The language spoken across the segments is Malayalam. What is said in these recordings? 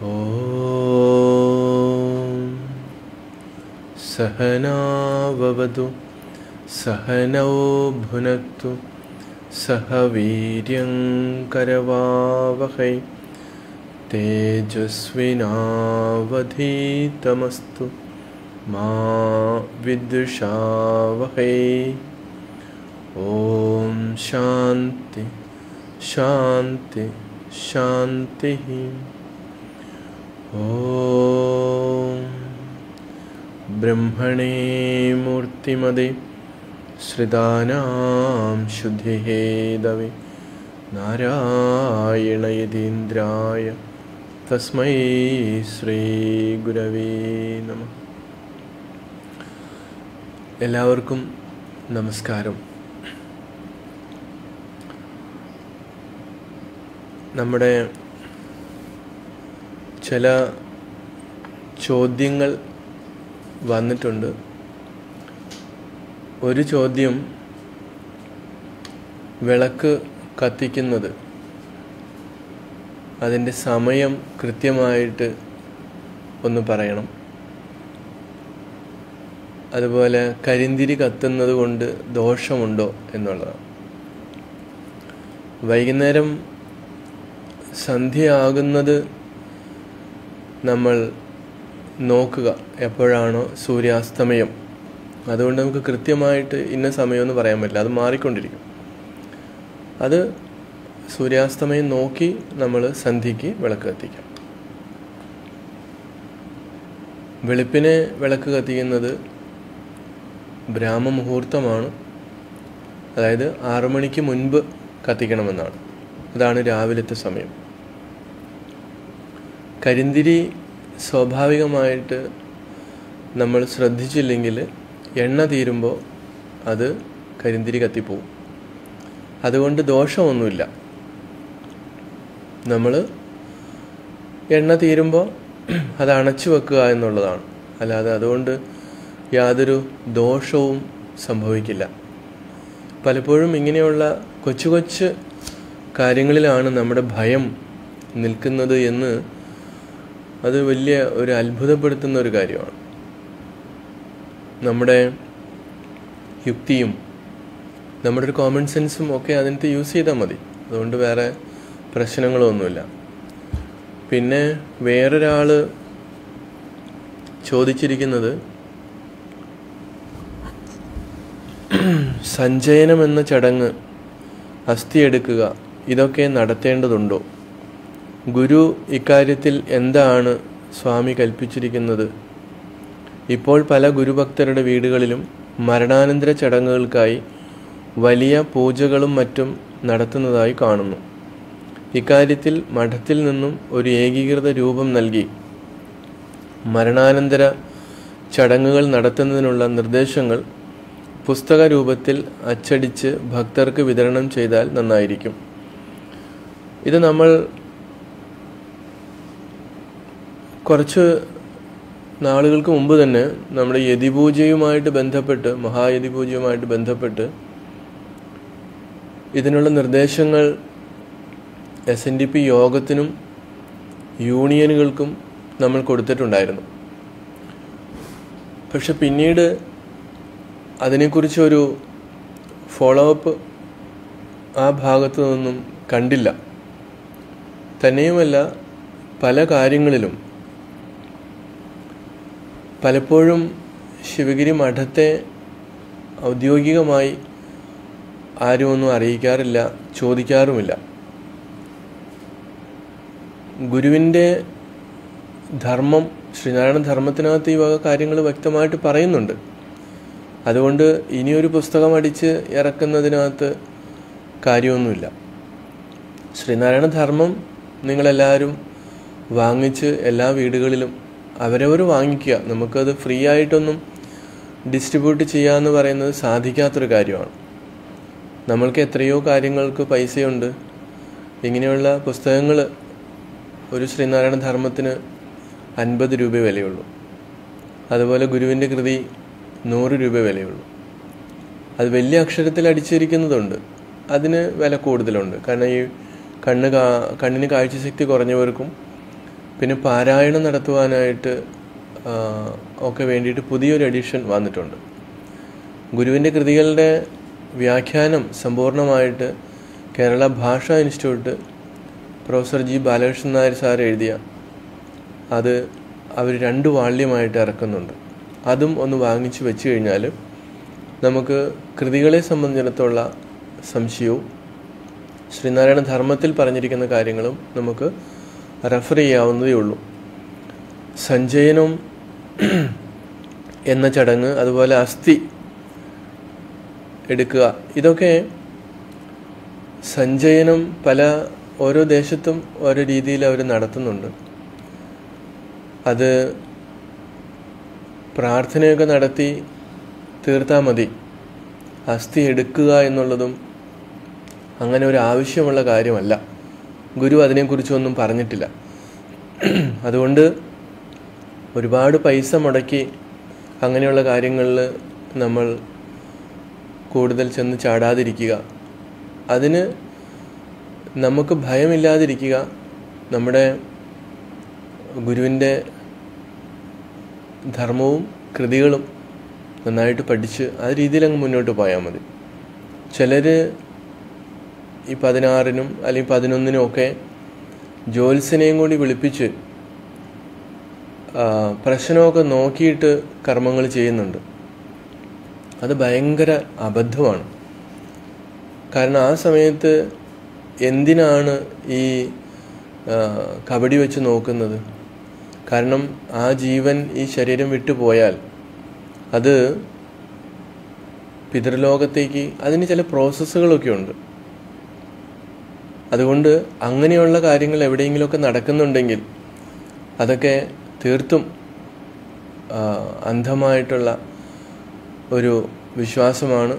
ॐ सहनाववतु सहनौ भुनक्तु सह वीर्यङ्करवावहै तेजस्विनावधीतमस्तु मा विद्विषावहै ॐ शान्ति शान्ति शान्तिः ॐ ब्रह्मणे मूर्तिमदे श्रितानां शुद्धिहेदवे नारायणयतीन्द्राय तस्मै ശ്രീഗുരവേ നമ എല്ലാവർക്കും നമസ്കാരം നമ്മുടെ ചില ചോദ്യങ്ങൾ വന്നിട്ടുണ്ട് ഒരു ചോദ്യം വിളക്ക് കത്തിക്കുന്നത് അതിൻ്റെ സമയം കൃത്യമായിട്ട് ഒന്ന് പറയണം അതുപോലെ കരിന്തിരി കത്തുന്നത് കൊണ്ട് ദോഷമുണ്ടോ എന്നുള്ളതാണ് വൈകുന്നേരം സന്ധ്യയാകുന്നത് നമ്മൾ നോക്കുക എപ്പോഴാണോ സൂര്യാസ്തമയം അതുകൊണ്ട് നമുക്ക് കൃത്യമായിട്ട് ഇന്ന സമയമെന്ന് പറയാൻ പറ്റില്ല അത് മാറിക്കൊണ്ടിരിക്കും അത് സൂര്യാസ്തമയം നോക്കി നമ്മൾ സന്ധ്യയ്ക്ക് വിളക്ക് കത്തിക്കാം വെളുപ്പിനെ വിളക്ക് കത്തിക്കുന്നത് ബ്രാഹ്മമുഹൂർത്തമാണ് അതായത് ആറു മണിക്ക് മുൻപ് കത്തിക്കണമെന്നാണ് അതാണ് രാവിലത്തെ സമയം കരിന്തിരി സ്വാഭാവികമായിട്ട് നമ്മൾ ശ്രദ്ധിച്ചില്ലെങ്കിൽ എണ്ണ തീരുമ്പോൾ അത് കരിന്തിരി കത്തിപ്പോവും അതുകൊണ്ട് ദോഷമൊന്നുമില്ല നമ്മൾ എണ്ണ തീരുമ്പോൾ അത് അണച്ചു വെക്കുക എന്നുള്ളതാണ് അല്ലാതെ അതുകൊണ്ട് യാതൊരു ദോഷവും സംഭവിക്കില്ല പലപ്പോഴും ഇങ്ങനെയുള്ള കൊച്ചു കൊച്ചു കാര്യങ്ങളിലാണ് നമ്മുടെ ഭയം നിൽക്കുന്നത് എന്ന് അത് വലിയ ഒരു അത്ഭുതപ്പെടുത്തുന്ന ഒരു കാര്യമാണ് നമ്മുടെ യുക്തിയും നമ്മുടെ ഒരു കോമൺ സെൻസും ഒക്കെ അതിനകത്ത് യൂസ് ചെയ്താൽ മതി അതുകൊണ്ട് വേറെ പ്രശ്നങ്ങളൊന്നുമില്ല പിന്നെ വേറൊരാൾ ചോദിച്ചിരിക്കുന്നത് സഞ്ചയനം എന്ന ചടങ്ങ് അസ്ഥി എടുക്കുക ഇതൊക്കെ നടത്തേണ്ടതുണ്ടോ ഗുരു ഇക്കാര്യത്തിൽ എന്താണ് സ്വാമി കൽപ്പിച്ചിരിക്കുന്നത് ഇപ്പോൾ പല ഗുരുഭക്തരുടെ വീടുകളിലും മരണാനന്തര ചടങ്ങുകൾക്കായി വലിയ പൂജകളും മറ്റും നടത്തുന്നതായി കാണുന്നു ഇക്കാര്യത്തിൽ മഠത്തിൽ നിന്നും ഒരു ഏകീകൃത രൂപം നൽകി മരണാനന്തര ചടങ്ങുകൾ നടത്തുന്നതിനുള്ള നിർദ്ദേശങ്ങൾ പുസ്തക രൂപത്തിൽ അച്ചടിച്ച് ഭക്തർക്ക് വിതരണം ചെയ്താൽ നന്നായിരിക്കും ഇത് നമ്മൾ കുറച്ച് നാളുകൾക്ക് മുമ്പ് തന്നെ നമ്മുടെ യതിപൂജയുമായിട്ട് ബന്ധപ്പെട്ട് മഹായതിപൂജയുമായിട്ട് ബന്ധപ്പെട്ട് ഇതിനുള്ള നിർദ്ദേശങ്ങൾ എസ് എൻ ഡി പി യോഗത്തിനും യൂണിയനുകൾക്കും നമ്മൾ കൊടുത്തിട്ടുണ്ടായിരുന്നു പക്ഷെ പിന്നീട് അതിനെക്കുറിച്ചൊരു ഫോളോ അപ്പ് ആ ഭാഗത്തു നിന്നും കണ്ടില്ല തന്നെയുമല്ല പല കാര്യങ്ങളിലും പലപ്പോഴും ശിവഗിരി മഠത്തെ ഔദ്യോഗികമായി ആരും ഒന്നും അറിയിക്കാറില്ല ചോദിക്കാറുമില്ല ഗുരുവിൻ്റെ ധർമ്മം ശ്രീനാരായണ ധർമ്മത്തിനകത്ത് ഈ വക കാര്യങ്ങൾ വ്യക്തമായിട്ട് പറയുന്നുണ്ട് അതുകൊണ്ട് ഇനിയൊരു പുസ്തകം അടിച്ച് ഇറക്കുന്നതിനകത്ത് കാര്യമൊന്നുമില്ല ശ്രീനാരായണ ധർമ്മം നിങ്ങളെല്ലാവരും വാങ്ങിച്ച് എല്ലാ വീടുകളിലും അവരവർ വാങ്ങിക്കുക നമുക്കത് ഫ്രീ ആയിട്ടൊന്നും ഡിസ്ട്രിബ്യൂട്ട് ചെയ്യുക എന്ന് പറയുന്നത് സാധിക്കാത്തൊരു കാര്യമാണ് നമ്മൾക്ക് എത്രയോ കാര്യങ്ങൾക്ക് പൈസയുണ്ട് ഇങ്ങനെയുള്ള പുസ്തകങ്ങൾ ഒരു ശ്രീനാരായണ ധർമ്മത്തിന് അൻപത് രൂപ വിലയുള്ളൂ അതുപോലെ ഗുരുവിൻ്റെ കൃതി നൂറ് രൂപ വിലയുള്ളൂ അത് വലിയ അക്ഷരത്തിൽ അടിച്ചിരിക്കുന്നതുണ്ട് അതിന് വില കൂടുതലുണ്ട് കാരണം ഈ കണ്ണ് കാ കണ്ണിന് കാഴ്ചശക്തി കുറഞ്ഞവർക്കും പിന്നെ പാരായണം നടത്തുവാനായിട്ട് ആ, ഒക്കെ വേണ്ടിയിട്ട് പുതിയൊരു എഡിഷൻ വന്നിട്ടുണ്ട് ഗുരുവിൻ്റെ കൃതികളുടെ വ്യാഖ്യാനം സമ്പൂർണ്ണമായിട്ട് Kerala Bhasha institute professor G Balakrishnan Nair sir എഴുതിയ അത് അവർ രണ്ട് വാള്യമായിട്ട് ഇറക്കുന്നുണ്ട് അതും ഒന്ന് വാങ്ങിച്ചു വെച്ച് കഴിഞ്ഞാൽ നമുക്ക് കൃതികളെ സംബന്ധിച്ചിടത്തോളം സംശയവും ശ്രീനാരായണ ധർമ്മത്തിൽ പറഞ്ഞിരിക്കുന്ന കാര്യങ്ങളും നമുക്ക് റെഫർ ചെയ്യാവുന്നതേ ഉള്ളൂ സഞ്ചയനം എന്ന ചടങ്ങ് അതുപോലെ അസ്ഥി എടുക്കുക ഇതൊക്കെ സഞ്ചയനം പല ഓരോ ദേശത്തും ഓരോ രീതിയിൽ അവർ നടത്തുന്നുണ്ട് അത് പ്രാർത്ഥനയൊക്കെ നടത്തി തീർത്താൽ മതി അസ്ഥി എടുക്കുക എന്നുള്ളതും അങ്ങനെ ഒരു ആവശ്യമുള്ള കാര്യമല്ല ഗുരു അതിനെക്കുറിച്ചൊന്നും പറഞ്ഞിട്ടില്ല അതുകൊണ്ട് ഒരുപാട് പൈസ മുടക്കി അങ്ങനെയുള്ള കാര്യങ്ങളിൽ നമ്മൾ കൂടുതൽ ചെന്ന് ചാടാതിരിക്കുക അതിന് നമുക്ക് ഭയമില്ലാതിരിക്കുക നമ്മുടെ ഗുരുവിൻ്റെ ധർമ്മവും കൃതികളും നന്നായിട്ട് പഠിച്ച് ആ രീതിയിൽ അങ്ങ് മുന്നോട്ട് പോയാൽ മതി ചിലർ ഈ പതിനാറിനും അല്ലെങ്കിൽ പതിനൊന്നിനും ഒക്കെ ജ്യോത്സ്യനെയും കൂടി വിളിപ്പിച്ച് ആ, പ്രശ്നമൊക്കെ നോക്കിയിട്ട് കർമ്മങ്ങൾ ചെയ്യുന്നുണ്ട് അത് ഭയങ്കര അബദ്ധമാണ് കാരണം ആ സമയത്ത് എന്തിനാണ് ഈ ആ, കബഡി വെച്ച് നോക്കുന്നത് കാരണം ആ ജീവൻ ഈ ശരീരം വിട്ടു പോയാൽ അത് പിതൃലോകത്തേക്ക് അതിന് ചില പ്രോസസ്സുകളൊക്കെ ഉണ്ട് അതുകൊണ്ട് അങ്ങനെയുള്ള കാര്യങ്ങൾ എവിടെയെങ്കിലുമൊക്കെ നടക്കുന്നുണ്ടെങ്കിൽ അതൊക്കെ തീർത്തും ആ, അന്ധമായിട്ടുള്ള ഒരു വിശ്വാസമാണ്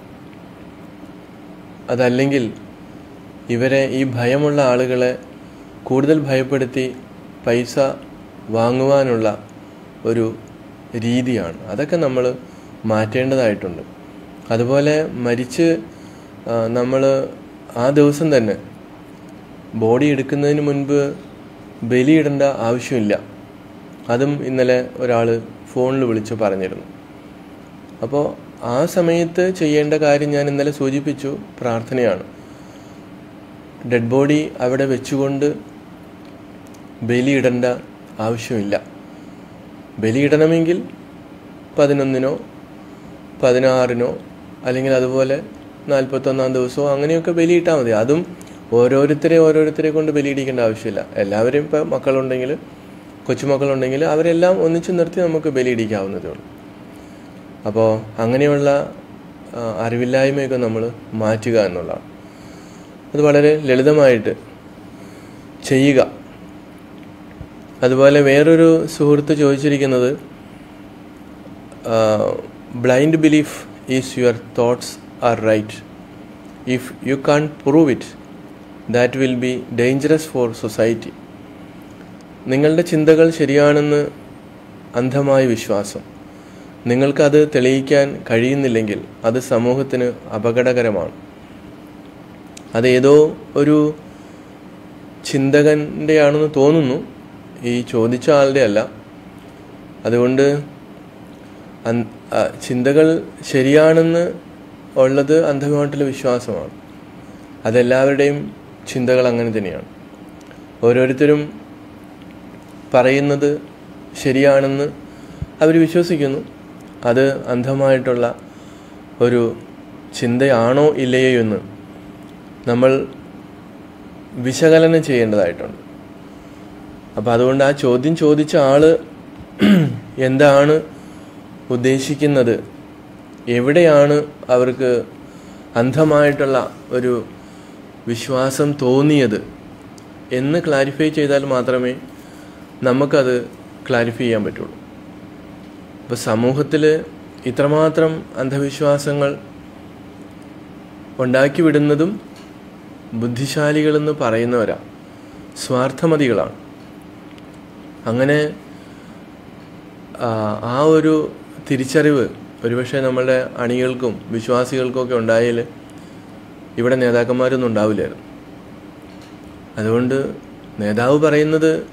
അതല്ലെങ്കിൽ ഇവരെ ഈ ഭയമുള്ള ആളുകളെ കൂടുതൽ ഭയപ്പെടുത്തി പൈസ വാങ്ങുവാനുള്ള ഒരു രീതിയാണ് അതൊക്കെ നമ്മൾ മാറ്റേണ്ടതായിട്ടുണ്ട് അതുപോലെ മരിച്ച് നമ്മൾ ആ ദിവസം തന്നെ ബോഡി എടുക്കുന്നതിന് മുൻപ് ബലിയിടേണ്ട ആവശ്യമില്ല അതും ഇന്നലെ ഒരാൾ ഫോണിൽ വിളിച്ച് പറഞ്ഞിരുന്നു അപ്പോൾ ആ സമയത്ത് ചെയ്യേണ്ട കാര്യം ഞാൻ ഇന്നലെ സൂചിപ്പിച്ചു പ്രാർത്ഥനയാണ് ഡെഡ് ബോഡി അവിടെ വെച്ചുകൊണ്ട് ബലിയിടേണ്ട ആവശ്യമില്ല ബലിയിടണമെങ്കിൽ പതിനൊന്നിനോ പതിനാറിനോ അല്ലെങ്കിൽ അതുപോലെ നാൽപ്പത്തൊന്നാം ദിവസമോ അങ്ങനെയൊക്കെ ബലിയിട്ടാൽ മതി അതും ഓരോരുത്തരെ ഓരോരുത്തരെ കൊണ്ട് ബലിയിടിക്കേണ്ട ആവശ്യമില്ല എല്ലാവരെയും ഇപ്പോൾ മക്കളുണ്ടെങ്കിൽ കൊച്ചുമക്കളുണ്ടെങ്കിൽ അവരെല്ലാം ഒന്നിച്ചു നിർത്തി നമുക്ക് ബലിയിടിക്കാവുന്നതേ ഉള്ളൂ അപ്പോൾ അങ്ങനെയുള്ള ആ, അറിവില്ലായ്മയൊക്കെ നമ്മൾ മാറ്റുക എന്നുള്ളതാണ് അത് വളരെ ലളിതമായിട്ട് ചെയ്യുക അതുപോലെ വേറൊരു സുഹൃത്ത് ചോദിച്ചിരിക്കുന്നത് blind belief is your thoughts are right if you can prove it that will be dangerous for society നിങ്ങളുടെ ചിന്തകൾ ശരിയാണെന്ന് അന്ധമായ വിശ്വാസം നിങ്ങൾക്കത് തെളിയിക്കാൻ കഴിയുന്നില്ലെങ്കിൽ അത് സമൂഹത്തിന് അപകടകരമാണ് അത് ഏതോ ഒരു ചിന്തകൻ്റെ ആണെന്ന് തോന്നുന്നു ഈ ചോദിച്ച ആളുടെ അല്ല അതുകൊണ്ട് അൻ- ആ, ചിന്തകൾ ശരിയാണെന്ന് ഉള്ളത് അന്ധമായിട്ടുള്ള വിശ്വാസമാണ് അതെല്ലാവരുടെയും ചിന്തകൾ അങ്ങനെ തന്നെയാണ് ഓരോരുത്തരും പറയുന്നത് ശരിയാണെന്ന് അവർ വിശ്വസിക്കുന്നു അത് അന്ധമായിട്ടുള്ള ഒരു ചിന്തയാണോ ഇല്ലയോ എന്ന് നമ്മൾ വിശകലനം ചെയ്യേണ്ടതായിട്ടുണ്ട് അപ്പം അതുകൊണ്ട് ആ ചോദ്യം ചോദിച്ച ആള് എന്താണ് ഉദ്ദേശിക്കുന്നത് എവിടെയാണ് അവർക്ക് അന്ധമായിട്ടുള്ള ഒരു വിശ്വാസം തോന്നിയത് എന്ന് ക്ലാരിഫൈ ചെയ്താൽ മാത്രമേ നമുക്കത് ക്ലാരിഫൈ ചെയ്യാൻ പറ്റുള്ളൂ ഇപ്പോൾ സമൂഹത്തിൽ ഇത്രമാത്രം അന്ധവിശ്വാസങ്ങൾ ഉണ്ടാക്കി വിടുന്നതും ബുദ്ധിശാലികളെന്ന് പറയുന്നവരാ സ്വാർത്ഥമതികളാണ് അങ്ങനെ ആ, ആ ഒരു തിരിച്ചറിവ് ഒരുപക്ഷെ നമ്മളുടെ അണികൾക്കും വിശ്വാസികൾക്കും ഒക്കെ ഉണ്ടായാൽ ഇവിടെ നേതാക്കന്മാരൊന്നും ഉണ്ടാവില്ലായിരുന്നു അതുകൊണ്ട് നേതാവ് പറയുന്നത്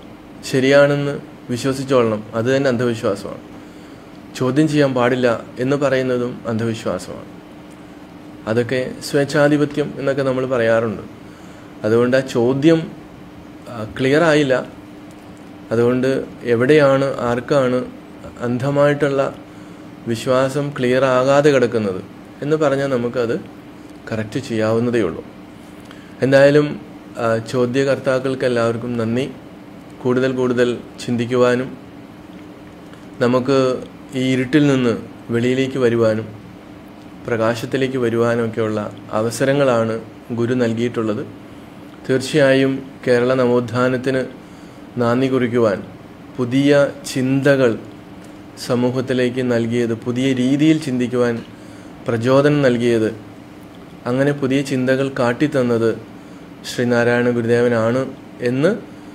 ശരിയാണെന്ന് വിശ്വസിച്ചോളണം അത് തന്നെ അന്ധവിശ്വാസമാണ് ചോദ്യം ചെയ്യാൻ പാടില്ല എന്ന് പറയുന്നതും അന്ധവിശ്വാസമാണ് അതൊക്കെ സ്വേച്ഛാധിപത്യം എന്നൊക്കെ നമ്മൾ പറയാറുണ്ട് അതുകൊണ്ട് ആ ചോദ്യം ക്ലിയർ ആയില്ല അതുകൊണ്ട് എവിടെയാണ് ആർക്കാണ് അന്ധമായിട്ടുള്ള വിശ്വാസം ക്ലിയർ ആകാതെ കിടക്കുന്നത് എന്ന് പറഞ്ഞാൽ നമുക്കത് കറക്റ്റ് ചെയ്യാവുന്നതേ ഉള്ളൂ എന്തായാലും ആ, ചോദ്യകർത്താക്കൾക്ക് എല്ലാവർക്കും നന്ദി കൂടുതൽ കൂടുതൽ ചിന്തിക്കുവാനും നമുക്ക് ഈ ഇരുട്ടിൽ നിന്ന് വെളിയിലേക്ക് വരുവാനും പ്രകാശത്തിലേക്ക് വരുവാനും ഒക്കെയുള്ള അവസരങ്ങളാണ് ഗുരു നൽകിയിട്ടുള്ളത് തീർച്ചയായും കേരള നവോത്ഥാനത്തിന് നാന്ദി കുറിക്കുവാൻ പുതിയ ചിന്തകൾ സമൂഹത്തിലേക്ക് നൽകിയത് പുതിയ രീതിയിൽ ചിന്തിക്കുവാൻ പ്രചോദനം നൽകിയത് അങ്ങനെ പുതിയ ചിന്തകൾ കാട്ടിത്തന്നത് ശ്രീനാരായണ ഗുരുദേവനാണ് എന്ന്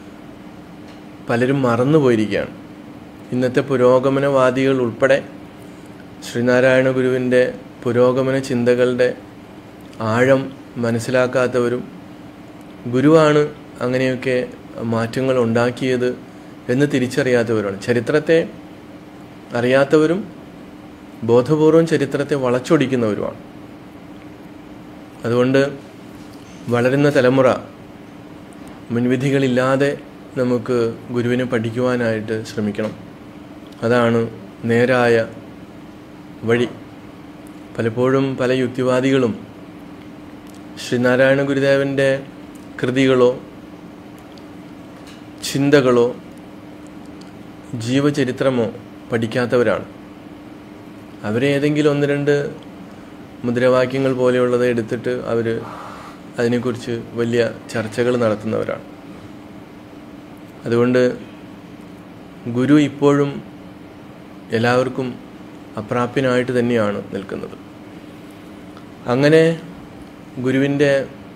പലരും മറന്നുപോയിരിക്കുകയാണ് ഇന്നത്തെ പുരോഗമനവാദികൾ ഉൾപ്പെടെ ശ്രീനാരായണ ഗുരുവിൻ്റെ പുരോഗമന ചിന്തകളുടെ ആഴം മനസ്സിലാക്കാത്തവരും ഗുരുവാണ് അങ്ങനെയൊക്കെ മാറ്റങ്ങൾ ഉണ്ടാക്കിയത് എന്ന് തിരിച്ചറിയാത്തവരാണ് ചരിത്രത്തെ അറിയാത്തവരും ബോധപൂർവം ചരിത്രത്തെ വളച്ചൊടിക്കുന്നവരുമാണ് അതുകൊണ്ട് വളരുന്ന തലമുറ മുൻവിധികളില്ലാതെ നമുക്ക് ഗുരുവിനെ പഠിക്കുവാനായിട്ട് ശ്രമിക്കണം അതാണ് നേരായ വഴി പലപ്പോഴും പല യുക്തിവാദികളും ശ്രീനാരായണ ഗുരുദേവൻ്റെ കൃതികളോ ചിന്തകളോ ജീവചരിത്രമോ പഠിക്കാത്തവരാണ് അവരെ ഏതെങ്കിലും ഒന്ന് രണ്ട് മുദ്രാവാക്യങ്ങൾ പോലെയുള്ളത് എടുത്തിട്ട് അവർ അതിനെക്കുറിച്ച് വലിയ ചർച്ചകൾ നടത്തുന്നവരാണ് അതുകൊണ്ട് ഗുരു ഇപ്പോഴും എല്ലാവർക്കും അപ്രാപ്യനായിട്ട് തന്നെയാണ് നിൽക്കുന്നത് അങ്ങനെ ഗുരുവിൻ്റെ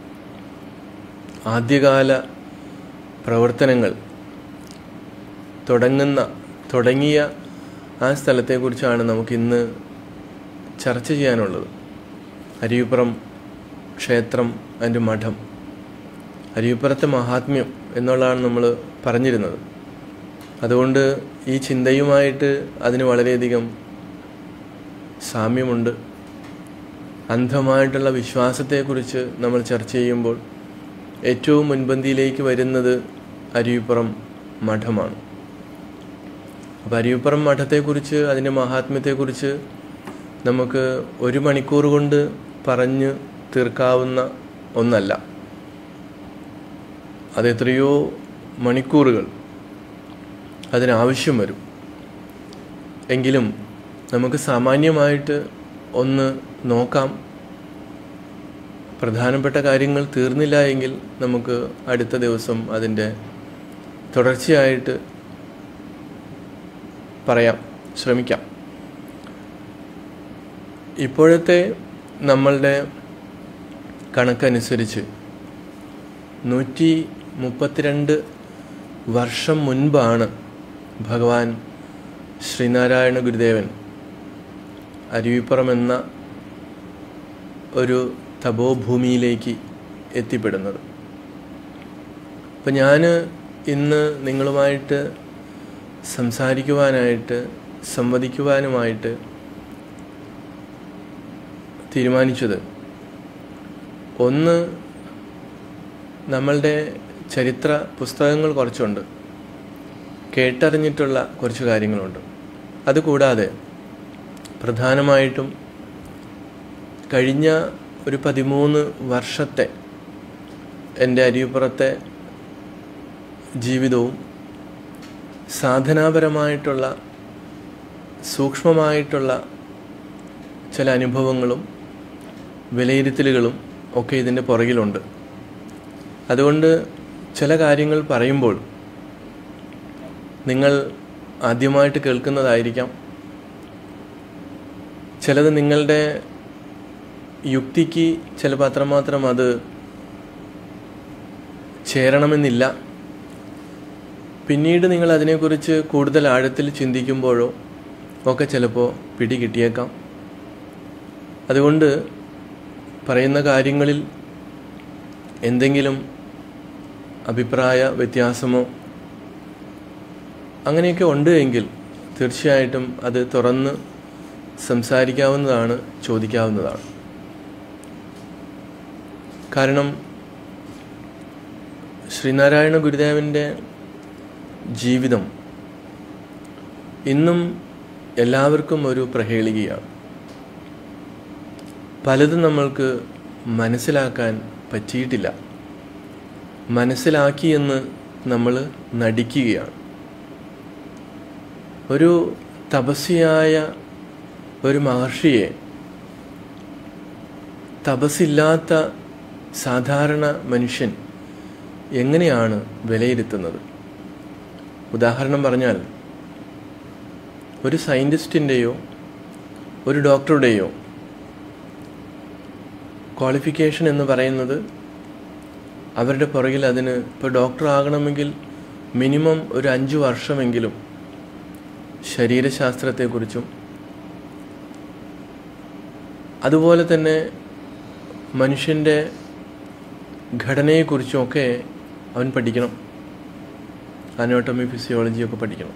ആദ്യകാല പ്രവർത്തനങ്ങൾ തുടങ്ങുന്ന തുടങ്ങിയ ആ സ്ഥലത്തെക്കുറിച്ചാണ് നമുക്കിന്ന് ചർച്ച ചെയ്യാനുള്ളത് അരിവിപ്പുറം ക്ഷേത്രം അതിൻ്റെ മഠം അരിവിപ്പുറത്തെ മഹാത്മ്യം എന്നുള്ളതാണ് നമ്മൾ പറഞ്ഞിരുന്നത് അതുകൊണ്ട് ഈ ചിന്തയുമായിട്ട് അതിന് വളരെയധികം സാമ്യമുണ്ട് അന്ധമായിട്ടുള്ള വിശ്വാസത്തെക്കുറിച്ച് നമ്മൾ ചർച്ച ചെയ്യുമ്പോൾ ഏറ്റവും മുൻപന്തിയിലേക്ക് വരുന്നത് അരുവിപ്പുറം മഠമാണ് അപ്പോൾ അരുവിപ്പുറം മഠത്തെക്കുറിച്ച് അതിൻ്റെ മഹാത്മ്യത്തെക്കുറിച്ച് നമുക്ക് ഒരു മണിക്കൂർ കൊണ്ട് പറഞ്ഞ് തീർക്കാവുന്ന ഒന്നല്ല അത് എത്രയോ മണിക്കൂറുകൾ അതിനാവശ്യം വരും എങ്കിലും നമുക്ക് സാമാന്യമായിട്ട് ഒന്ന് നോക്കാം പ്രധാനപ്പെട്ട കാര്യങ്ങൾ തീർന്നില്ല എങ്കിൽ നമുക്ക് അടുത്ത ദിവസം അതിൻ്റെ തുടർച്ചയായിട്ട് പറയാം ശ്രമിക്കാം ഇപ്പോഴത്തെ നമ്മളുടെ കണക്കനുസരിച്ച് നൂറ്റി മുപ്പത്തിരണ്ട് വർഷം മുൻപാണ് ഭഗവാൻ ശ്രീനാരായണ ഗുരുദേവൻ അരുവിപ്പുറം എന്ന ഒരു തപോഭൂമിയിലേക്ക് എത്തിപ്പെടുന്നത് അപ്പം ഞാൻ ഇന്ന് നിങ്ങളുമായിട്ട് സംസാരിക്കുവാനായിട്ട് സംവദിക്കുവാനുമായിട്ട് തീരുമാനിച്ചത് ഒന്ന് നമ്മളുടെ ചരിത്ര പുസ്തകങ്ങൾ കുറച്ചുണ്ട് കേട്ടറിഞ്ഞിട്ടുള്ള കുറച്ച് കാര്യങ്ങളുണ്ട് അതുകൂടാതെ പ്രധാനമായിട്ടും കഴിഞ്ഞ ഒരു പതിമൂന്ന് വർഷത്തെ എൻ്റെ അരിപ്പുറത്തെ ജീവിതവും സാധനാപരമായിട്ടുള്ള സൂക്ഷ്മമായിട്ടുള്ള ചില അനുഭവങ്ങളും വിലയിരുത്തലുകളും ഒക്കെ ഇതിൻ്റെ പുറകിലുണ്ട് അതുകൊണ്ട് ചില കാര്യങ്ങൾ പറയുമ്പോൾ നിങ്ങൾ ആദ്യമായിട്ട് കേൾക്കുന്നതായിരിക്കാം ചിലത് നിങ്ങളുടെ യുക്തിക്ക് ചിലപ്പോൾ അത്രമാത്രം അത് ചേരണമെന്നില്ല പിന്നീട് നിങ്ങൾ അതിനെക്കുറിച്ച് കൂടുതൽ ആഴത്തിൽ ചിന്തിക്കുമ്പോഴോ ഒക്കെ ചിലപ്പോൾ പിടി കിട്ടിയേക്കാം അതുകൊണ്ട് പറയുന്ന കാര്യങ്ങളിൽ എന്തെങ്കിലും അഭിപ്രായ വ്യത്യാസമോ അങ്ങനെയൊക്കെ ഉണ്ട് എങ്കിൽ തീർച്ചയായിട്ടും അത് തുറന്ന് സംസാരിക്കാവുന്നതാണ് ചോദിക്കാവുന്നതാണ് കാരണം ശ്രീനാരായണ ഗുരുദേവൻ്റെ ജീവിതം ഇന്നും എല്ലാവർക്കും ഒരു പ്രഹേളികയാണ് പലതും നമ്മൾക്ക് മനസ്സിലാക്കാൻ പറ്റിയിട്ടില്ല മനസ്സിലാക്കിയെന്ന് നമ്മൾ നടിക്കുകയാണ് ഒരു തപസ്വിയായ ഒരു മഹർഷിയെ തപസ്സില്ലാത്ത സാധാരണ മനുഷ്യൻ എങ്ങനെയാണ് വിലയിരുത്തുന്നത് ഉദാഹരണം പറഞ്ഞാൽ ഒരു സയൻറ്റിസ്റ്റിൻ്റെയോ ഒരു ഡോക്ടറുടെയോ ക്വാളിഫിക്കേഷൻ എന്ന് പറയുന്നത് അവരുടെ പുറകിൽ അതിന് ഇപ്പോൾ ഡോക്ടർ ആകണമെങ്കിൽ മിനിമം ഒരു അഞ്ച് വർഷമെങ്കിലും ശരീരശാസ്ത്രത്തെക്കുറിച്ചും അതുപോലെ തന്നെ മനുഷ്യൻ്റെ ഘടനയെക്കുറിച്ചുമൊക്കെ അവൻ പഠിക്കണം അനോട്ടമി ഫിസിയോളജിയൊക്കെ പഠിക്കണം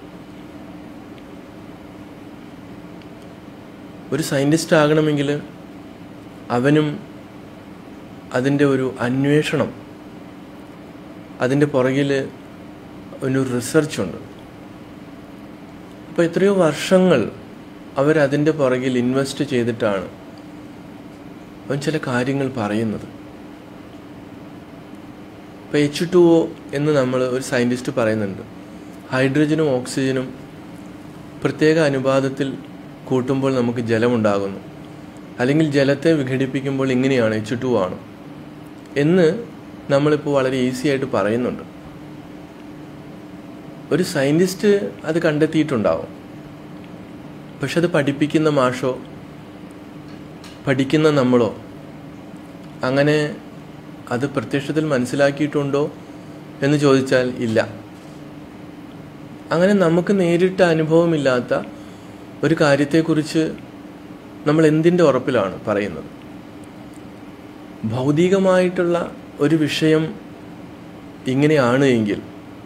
ഒരു സയൻറ്റിസ്റ്റ് ആകണമെങ്കിൽ അവനും അതിൻ്റെ ഒരു അന്വേഷണം അതിൻ്റെ പുറകിൽ ഒരു റിസർച്ചുണ്ട് അപ്പോൾ എത്രയോ വർഷങ്ങൾ അവരതിൻ്റെ പുറകിൽ ഇൻവെസ്റ്റ് ചെയ്തിട്ടാണ് അവൻ ചില കാര്യങ്ങൾ പറയുന്നത് ഇപ്പോൾ എച്ച് ടു ഒ എന്ന് നമ്മൾ ഒരു സയൻറ്റിസ്റ്റ് പറയുന്നുണ്ട് ഹൈഡ്രജനും ഓക്സിജനും പ്രത്യേക അനുപാതത്തിൽ കൂട്ടുമ്പോൾ നമുക്ക് ജലമുണ്ടാകുന്നു അല്ലെങ്കിൽ ജലത്തെ വിഘടിപ്പിക്കുമ്പോൾ ഇങ്ങനെയാണ് എച്ച് ടു ആണ് എന്ന് നമ്മളിപ്പോൾ വളരെ ഈസി ആയിട്ട് പറയുന്നുണ്ട് ഒരു സയൻറ്റിസ്റ്റ് അത് കണ്ടെത്തിയിട്ടുണ്ടാവും പക്ഷെ അത് പഠിപ്പിക്കുന്ന മാഷോ പഠിക്കുന്ന നമ്മളോ അങ്ങനെ അത് പ്രത്യക്ഷത്തിൽ മനസ്സിലാക്കിയിട്ടുണ്ടോ എന്ന് ചോദിച്ചാൽ ഇല്ല അങ്ങനെ നമുക്ക് നേരിട്ട് അനുഭവമില്ലാത്ത ഒരു കാര്യത്തെക്കുറിച്ച് നമ്മൾ എന്തിൻ്റെ ഉറപ്പിലാണ് പറയുന്നത് ഭൗതികമായിട്ടുള്ള ഒരു വിഷയം ഇങ്ങനെയാണ് എങ്കിൽ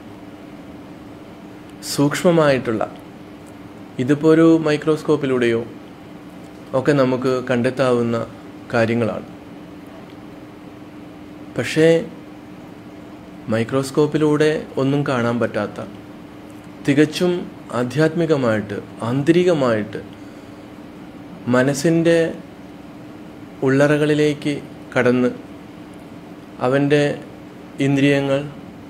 സൂക്ഷ്മമായിട്ടുള്ള ഇതിപ്പോൾ ഒരു മൈക്രോസ്കോപ്പിലൂടെയോ ഒക്കെ നമുക്ക് കണ്ടെത്താവുന്ന കാര്യങ്ങളാണ് പക്ഷേ മൈക്രോസ്കോപ്പിലൂടെ ഒന്നും കാണാൻ പറ്റാത്ത തികച്ചും ആധ്യാത്മികമായിട്ട് ആന്തരികമായിട്ട് മനസ്സിൻ്റെ ഉള്ളറകളിലേക്ക് കടന്ന് അവൻ്റെ ഇന്ദ്രിയങ്ങൾ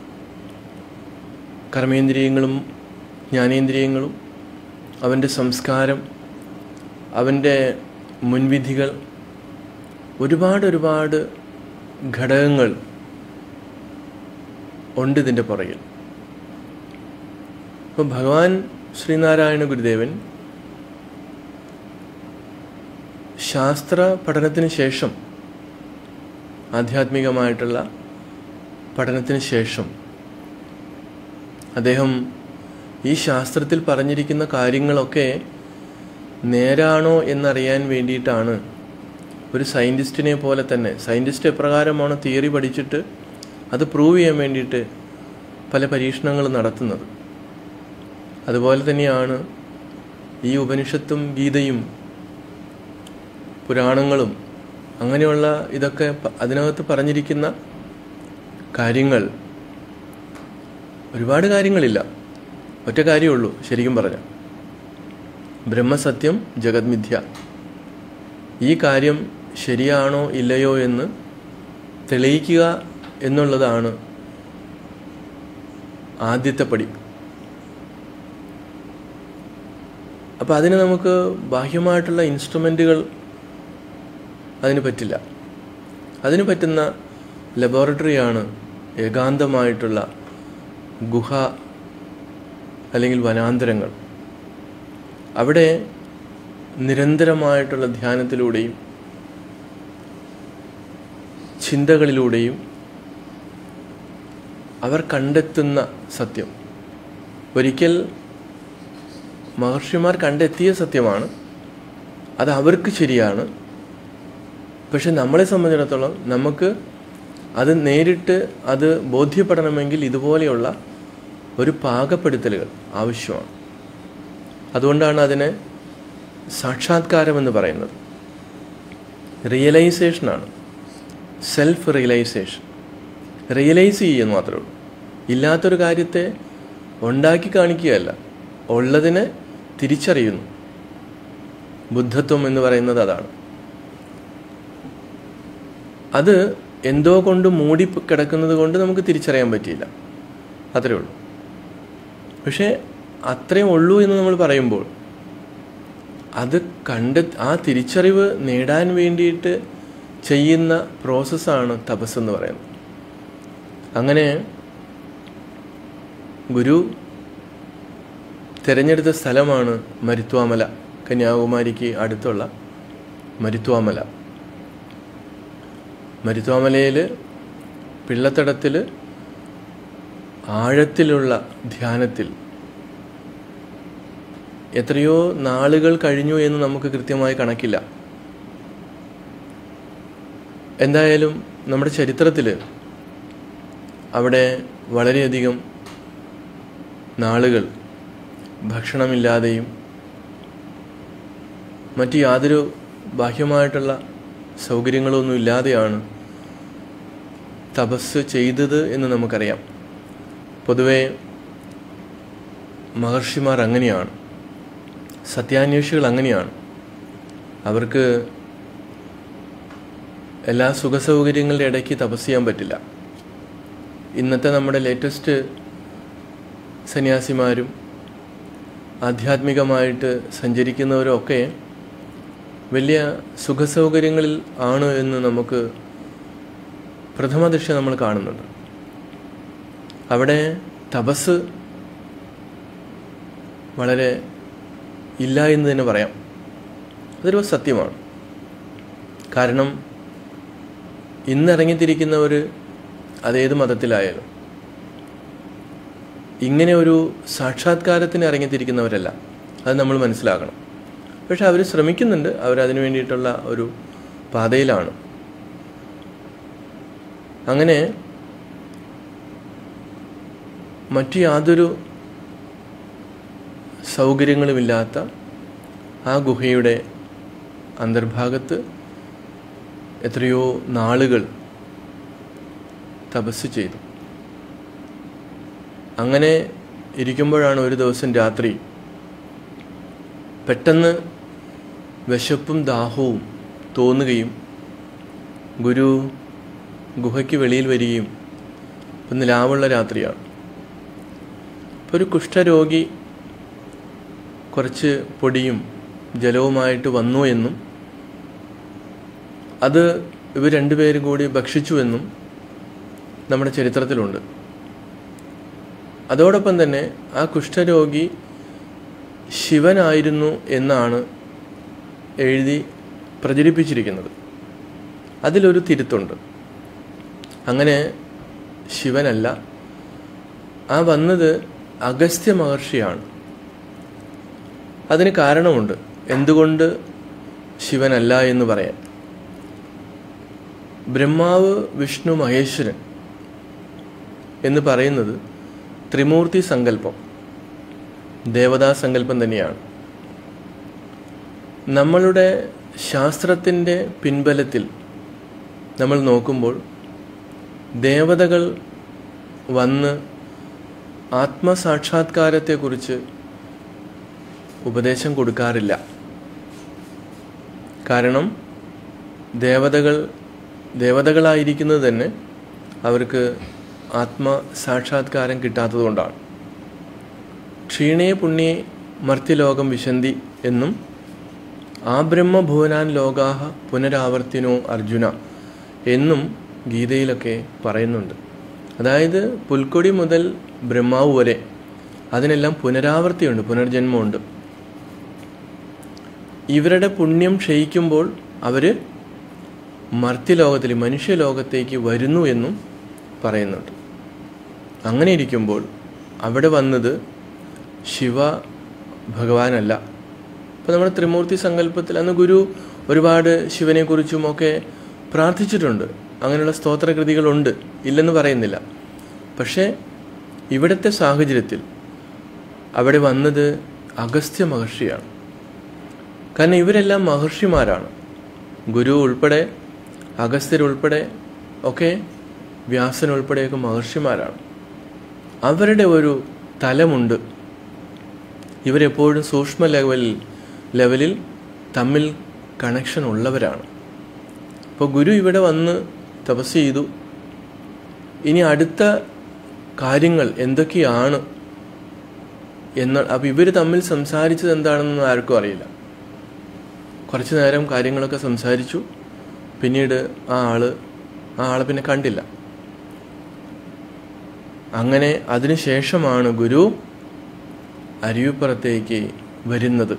കർമ്മേന്ദ്രിയങ്ങളും ജ്ഞാനേന്ദ്രിയങ്ങളും അവൻ്റെ സംസ്കാരം അവൻ്റെ മുൻവിധികൾ ഒരുപാട് ഒരുപാട് ഘടകങ്ങൾ ഉണ്ട് ഇതിൻ്റെ പുറകിൽ അപ്പോൾ ഭഗവാൻ ശ്രീനാരായണ ഗുരുദേവൻ ശാസ്ത്ര പഠനത്തിന് ശേഷം ആധ്യാത്മികമായിട്ടുള്ള പഠനത്തിന് ശേഷം അദ്ദേഹം ഈ ശാസ്ത്രത്തിൽ പറഞ്ഞിരിക്കുന്ന കാര്യങ്ങളൊക്കെ നേരാണോ എന്നറിയാൻ വേണ്ടിയിട്ടാണ് ഒരു സയൻറ്റിസ്റ്റിനെ പോലെ തന്നെ സയൻറ്റിസ്റ്റ് എപ്രകാരമാണ് തിയറി പഠിച്ചിട്ട് അത് പ്രൂവ് ചെയ്യാൻ വേണ്ടിയിട്ട് പല പരീക്ഷണങ്ങൾ നടത്തുന്നത് അതുപോലെ തന്നെയാണ് ഈ ഉപനിഷത്തും ഗീതയും പുരാണങ്ങളും അങ്ങനെയുള്ള ഇതൊക്കെ പ- അതിനകത്ത് പറഞ്ഞിരിക്കുന്ന കാര്യങ്ങൾ ഒരുപാട് കാര്യങ്ങളില്ല ഒറ്റ കാര്യമുള്ളൂ ശരിക്കും പറഞ്ഞാൽ ബ്രഹ്മസത്യം ജഗത് മിഥ്യ ഈ കാര്യം ശരിയാണോ ഇല്ലയോ എന്ന് തെളിയിക്കുക എന്നുള്ളതാണ് ആദ്യത്തെ പടി അപ്പം അതിന് നമുക്ക് ബാഹ്യമായിട്ടുള്ള ഇൻസ്ട്രുമെൻറ്റുകൾ അതിന് പറ്റില്ല അതിന് പറ്റുന്ന ലബോറട്ടറിയാണ് ഏകാന്തമായിട്ടുള്ള ഗുഹ അല്ലെങ്കിൽ വനാന്തരങ്ങൾ അവിടെ നിരന്തരമായിട്ടുള്ള ധ്യാനത്തിലൂടെയും ചിന്തകളിലൂടെയും അവർ കണ്ടെത്തുന്ന സത്യം ഒരിക്കൽ മഹർഷിമാർ കണ്ടെത്തിയ സത്യമാണ് അത് അവർക്ക് ശരിയാണ് പക്ഷെ നമ്മളെ സംബന്ധിച്ചിടത്തോളം നമുക്ക് അത് നേരിട്ട് അത് ബോധ്യപ്പെടണമെങ്കിൽ ഇതുപോലെയുള്ള ഒരു പാകപ്പെടുത്തലുകൾ ആവശ്യമാണ് അതുകൊണ്ടാണ് അതിനെ സാക്ഷാത്കാരം എന്ന് പറയുന്നത് റിയലൈസേഷനാണ് സെൽഫ് റിയലൈസേഷൻ റിയലൈസ് ചെയ്യുന്നു മാത്രമേ ഉള്ളൂ ഇല്ലാത്തൊരു കാര്യത്തെ ഉണ്ടാക്കി കാണിക്കുകയല്ല ഉള്ളതിനെ തിരിച്ചറിയുന്നു ബുദ്ധത്വം എന്ന് പറയുന്നത് അതാണ് അത് എന്തോ കൊണ്ട് മൂടി കിടക്കുന്നത് കൊണ്ട് നമുക്ക് തിരിച്ചറിയാൻ പറ്റിയില്ല അത്രേ ഉള്ളൂ പക്ഷേ അത്രയും ഉള്ളൂ എന്ന് നമ്മൾ പറയുമ്പോൾ അത് കണ്ട് ആ തിരിച്ചറിവ് നേടാൻ വേണ്ടിയിട്ട് ചെയ്യുന്ന പ്രോസസ്സാണ് തപസ് എന്ന് പറയുന്നത് അങ്ങനെ ഗുരു തിരഞ്ഞെടുത്ത സ്ഥലമാണ് മരുത്വാമല കന്യാകുമാരിക്ക് അടുത്തുള്ള മരുത്വാമല മരുത്വാമലയിൽ പിള്ളത്തടത്തിൽ ആഴത്തിലുള്ള ധ്യാനത്തിൽ എത്രയോ നാളുകൾ കഴിഞ്ഞു എന്ന് നമുക്ക് കൃത്യമായി കണക്കില്ല എന്തായാലും നമ്മുടെ ചരിത്രത്തിൽ അവിടെ വളരെയധികം നാളുകൾ ഭക്ഷണമില്ലാതെയും മറ്റ് യാതൊരു ബാഹ്യമായിട്ടുള്ള സൗകര്യങ്ങളൊന്നും ഇല്ലാതെയാണ് തപസ് ചെയ്തത് എന്ന് നമുക്കറിയാം പൊതുവെ മഹർഷിമാർ അങ്ങനെയാണ് സത്യാന്വേഷികൾ അങ്ങനെയാണ് അവർക്ക് എല്ലാ സുഖസൗകര്യങ്ങളുടെ ഇടയ്ക്ക് തപസ് ചെയ്യാൻ പറ്റില്ല ഇന്നത്തെ നമ്മുടെ ലേറ്റസ്റ്റ് സന്യാസിമാരും ആധ്യാത്മികമായിട്ട് സഞ്ചരിക്കുന്നവരും ഒക്കെ വലിയ സുഖസൗകര്യങ്ങളിൽ ആണ് എന്ന് നമുക്ക് പ്രഥമദൃഷ്ടി നമ്മൾ കാണുന്നുണ്ട് അവിടെ തപസ് വളരെ ഇല്ല എന്ന് തന്നെ പറയാം അതൊരു സത്യമാണ് കാരണം ഇന്നിറങ്ങിത്തിരിക്കുന്നവർ അതേത് മതത്തിലായാലും ഇങ്ങനെ ഒരു സാക്ഷാത്കാരത്തിന് ഇറങ്ങിത്തിരിക്കുന്നവരല്ല അത് നമ്മൾ മനസ്സിലാക്കണം പക്ഷെ അവർ ശ്രമിക്കുന്നുണ്ട് അവരതിനു വേണ്ടിയിട്ടുള്ള ഒരു പാതയിലാണ് അങ്ങനെ മറ്റു യാതൊരു സൗകര്യങ്ങളുമില്ലാത്ത ആ ഗുഹയുടെ അന്തർഭാഗത്ത് എത്രയോ നാളുകൾ തപസ് ചെയ്തു അങ്ങനെ ഇരിക്കുമ്പോഴാണ് ഒരു ദിവസം രാത്രി പെട്ടെന്ന് വിശപ്പും ദാഹവും തോന്നുകയും ഗുരു ഗുഹയ്ക്ക് വെളിയിൽ വരികയും ഇപ്പം നിലാവുള്ള രാത്രിയാണ് ഇപ്പോൾ ഒരു കുഷ്ഠരോഗി കുറച്ച് പൊടിയും ജലവുമായിട്ട് വന്നു എന്നും അത് ഇവർ രണ്ടുപേരും കൂടി ഭക്ഷിച്ചു എന്നും നമ്മുടെ ചരിത്രത്തിലുണ്ട് അതോടൊപ്പം തന്നെ ആ കുഷ്ഠരോഗി ശിവനായിരുന്നു എന്നാണ് എഴുതി പ്രചരിപ്പിച്ചിരിക്കുന്നത് അതിലൊരു തിരുത്തുണ്ട് അങ്ങനെ ശിവനല്ല ആ വന്നത് അഗസ്ത്യ മഹർഷിയാണ് അതിന് കാരണമുണ്ട് എന്തുകൊണ്ട് ശിവനല്ല എന്ന് പറയാൻ ബ്രഹ്മാവ് വിഷ്ണു മഹേശ്വരൻ എന്ന് പറയുന്നത് ത്രിമൂർത്തി സങ്കല്പം ദേവതാ സങ്കല്പം തന്നെയാണ് നമ്മളുടെ ശാസ്ത്രത്തിൻ്റെ പിൻബലത്തിൽ നമ്മൾ നോക്കുമ്പോൾ ദേവതകൾ വന്ന് ആത്മസാക്ഷാത്കാരത്തെക്കുറിച്ച് ഉപദേശം കൊടുക്കാറില്ല കാരണം ദേവതകൾ ദേവതകളായിരിക്കുന്നത് തന്നെ അവർക്ക് ആത്മസാക്ഷാത്കാരം കിട്ടാത്തതുകൊണ്ടാണ് ക്ഷീണേ പുണ്യേ മർത്യലോകം വിശന്തി എന്നും ആ ബ്രഹ്മഭുവനാൻ ലോകാഹ പുനരാവർത്തിനോ അർജുന എന്നും ഗീതയിലൊക്കെ പറയുന്നുണ്ട് അതായത് പുൽക്കൊടി മുതൽ ബ്രഹ്മാവ് വരെ അതിനെല്ലാം പുനരാവർത്തിയുണ്ട് പുനർജന്മമുണ്ട് ഇവരുടെ പുണ്യം ക്ഷയിക്കുമ്പോൾ അവർ മർത്യലോകത്തിൽ മനുഷ്യലോകത്തേക്ക് വരുന്നു എന്നും പറയുന്നുണ്ട് അങ്ങനെ ഇരിക്കുമ്പോൾ അവിടെ വന്നത് ശിവ ഭഗവാനല്ല ഇപ്പോൾ നമ്മുടെ ത്രിമൂർത്തി സങ്കല്പത്തിൽ അന്ന് ഗുരു ഒരുപാട് ശിവനെക്കുറിച്ചും ഒക്കെ പ്രാർത്ഥിച്ചിട്ടുണ്ട് അങ്ങനെയുള്ള സ്തോത്രകൃതികളുണ്ട് ഇല്ലെന്ന് പറയുന്നില്ല പക്ഷേ ഇവിടുത്തെ സാഹചര്യത്തിൽ അവിടെ വന്നത് അഗസ്ത്യ മഹർഷിയാണ് കാരണം ഇവരെല്ലാം മഹർഷിമാരാണ് ഗുരു ഉൾപ്പെടെ അഗസ്ത്യരുൾപ്പെടെ ഒക്കെ വ്യാസൻ ഉൾപ്പെടെയൊക്കെ മഹർഷിമാരാണ് അവരുടെ ഒരു തലമുണ്ട് ഇവരെപ്പോഴും സൂക്ഷ്മ ലെവലിൽ ലെവലിൽ തമ്മിൽ കണക്ഷൻ ഉള്ളവരാണ് അപ്പോൾ ഗുരു ഇവിടെ വന്ന് തപസ് ചെയ്തു ഇനി അടുത്ത കാര്യങ്ങൾ എന്തൊക്കെയാണ് എന്ന് അപ്പോൾ ഇവർ തമ്മിൽ സംസാരിച്ചത് എന്താണെന്ന് ആർക്കും അറിയില്ല കുറച്ചു നേരം കാര്യങ്ങളൊക്കെ സംസാരിച്ചു പിന്നീട് ആ ആള് ആ ആളെ പിന്നെ കണ്ടില്ല അങ്ങനെ അതിനുശേഷമാണ് ഗുരു അരിയുപ്പുറത്തേക്ക് വരുന്നത്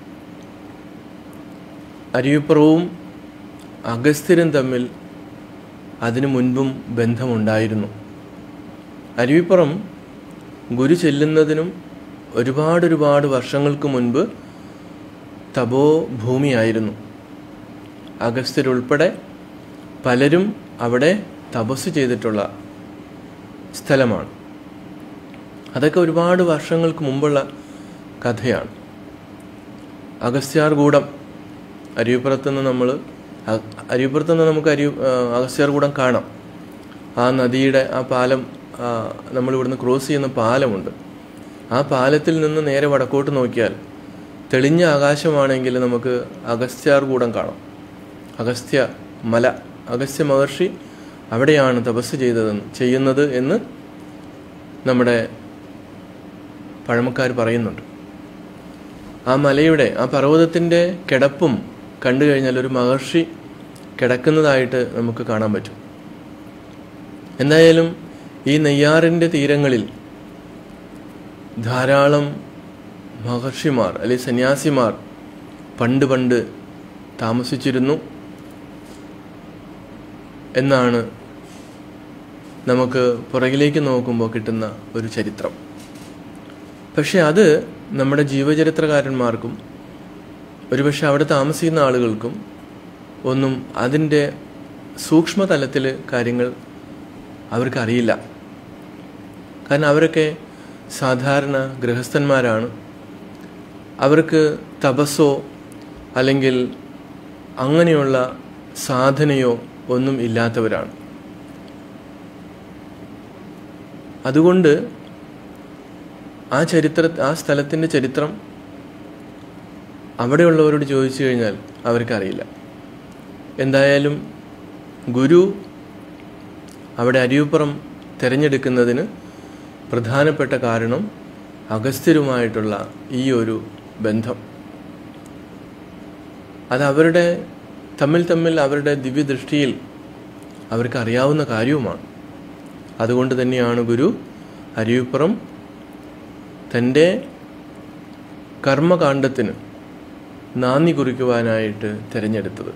അരിയുപ്പുറവും അഗസ്ത്യരും തമ്മിൽ അതിനു മുൻപും ബന്ധമുണ്ടായിരുന്നു അരുവിപ്പുറം ഗുരു ചെല്ലുന്നതിനും ഒരുപാട് ഒരുപാട് വർഷങ്ങൾക്ക് മുൻപ് തപോ ഭൂമിയായിരുന്നു അഗസ്ത്യരുൾപ്പെടെ പലരും അവിടെ തപസ് ചെയ്തിട്ടുള്ള സ്ഥലമാണ് അതൊക്കെ ഒരുപാട് വർഷങ്ങൾക്ക് മുമ്പുള്ള കഥയാണ് അഗസ്ത്യാർകൂടം അരുവിപ്പുറത്തുനിന്ന് നമ്മൾ അരുവിപ്പുറത്തുനിന്ന് നമുക്ക് അരി അഗസ്ത്യാർകൂടം കാണാം ആ നദിയുടെ ആ പാലം നമ്മൾ ഇവിടുന്ന് ക്രോസ് ചെയ്യുന്ന പാലമുണ്ട് ആ പാലത്തിൽ നിന്ന് നേരെ വടക്കോട്ട് നോക്കിയാൽ തെളിഞ്ഞ ആകാശമാണെങ്കിൽ നമുക്ക് അഗസ്ത്യാർകൂടം കാണാം അഗസ്ത്യ മല അഗസ്ത്യ മഹർഷി അവിടെയാണ് തപസ് ചെയ്തതെന്ന് ചെയ്യുന്നത് എന്ന് നമ്മുടെ പഴമക്കാർ പറയുന്നുണ്ട് ആ മലയുടെ ആ പർവ്വതത്തിൻ്റെ കിടപ്പും കണ്ടു കഴിഞ്ഞാൽ ഒരു മഹർഷി കിടക്കുന്നതായിട്ട് നമുക്ക് കാണാൻ പറ്റും എന്തായാലും ഈ നെയ്യാറിൻ്റെ തീരങ്ങളിൽ ധാരാളം മഹർഷിമാർ അല്ലെങ്കിൽ സന്യാസിമാർ പണ്ട് പണ്ട് താമസിച്ചിരുന്നു എന്നാണ് നമുക്ക് പുറകിലേക്ക് നോക്കുമ്പോൾ കിട്ടുന്ന ഒരു ചരിത്രം പക്ഷെ അത് നമ്മുടെ ജീവചരിത്രകാരന്മാർക്കും ഒരുപക്ഷെ അവിടെ താമസിക്കുന്ന ആളുകൾക്കും ഒന്നും അതിൻ്റെ സൂക്ഷ്മതലത്തിൽ കാര്യങ്ങൾ അവർക്കറിയില്ല കാരണം അവരൊക്കെ സാധാരണ ഗൃഹസ്ഥന്മാരാണ് അവർക്ക് തപസ്സോ അല്ലെങ്കിൽ അങ്ങനെയുള്ള സാധനയോ ഒന്നും ഇല്ലാത്തവരാണ് അതുകൊണ്ട് ആ ചരിത്ര ആ സ്ഥലത്തിൻ്റെ ചരിത്രം അവിടെയുള്ളവരോട് ചോദിച്ചു കഴിഞ്ഞാൽ അവർക്കറിയില്ല എന്തായാലും ഗുരു അവിടെ അരിയുപ്പുറം തിരഞ്ഞെടുക്കുന്നതിന് പ്രധാനപ്പെട്ട കാരണം അഗസ്ത്യരുമായിട്ടുള്ള ഈ ഒരു ബന്ധം അത് അവരുടെ തമ്മിൽ തമ്മിൽ അവരുടെ ദിവ്യദൃഷ്ടിയിൽ അവർക്ക് അറിയാവുന്ന കാര്യവുമാണ് അതുകൊണ്ട് തന്നെയാണ് ഗുരു അരിയുപ്പുറം തൻ്റെ കർമ്മകാണ്ഡത്തിന് നാന്ദി കുറിക്കുവാനായിട്ട് തിരഞ്ഞെടുത്തത്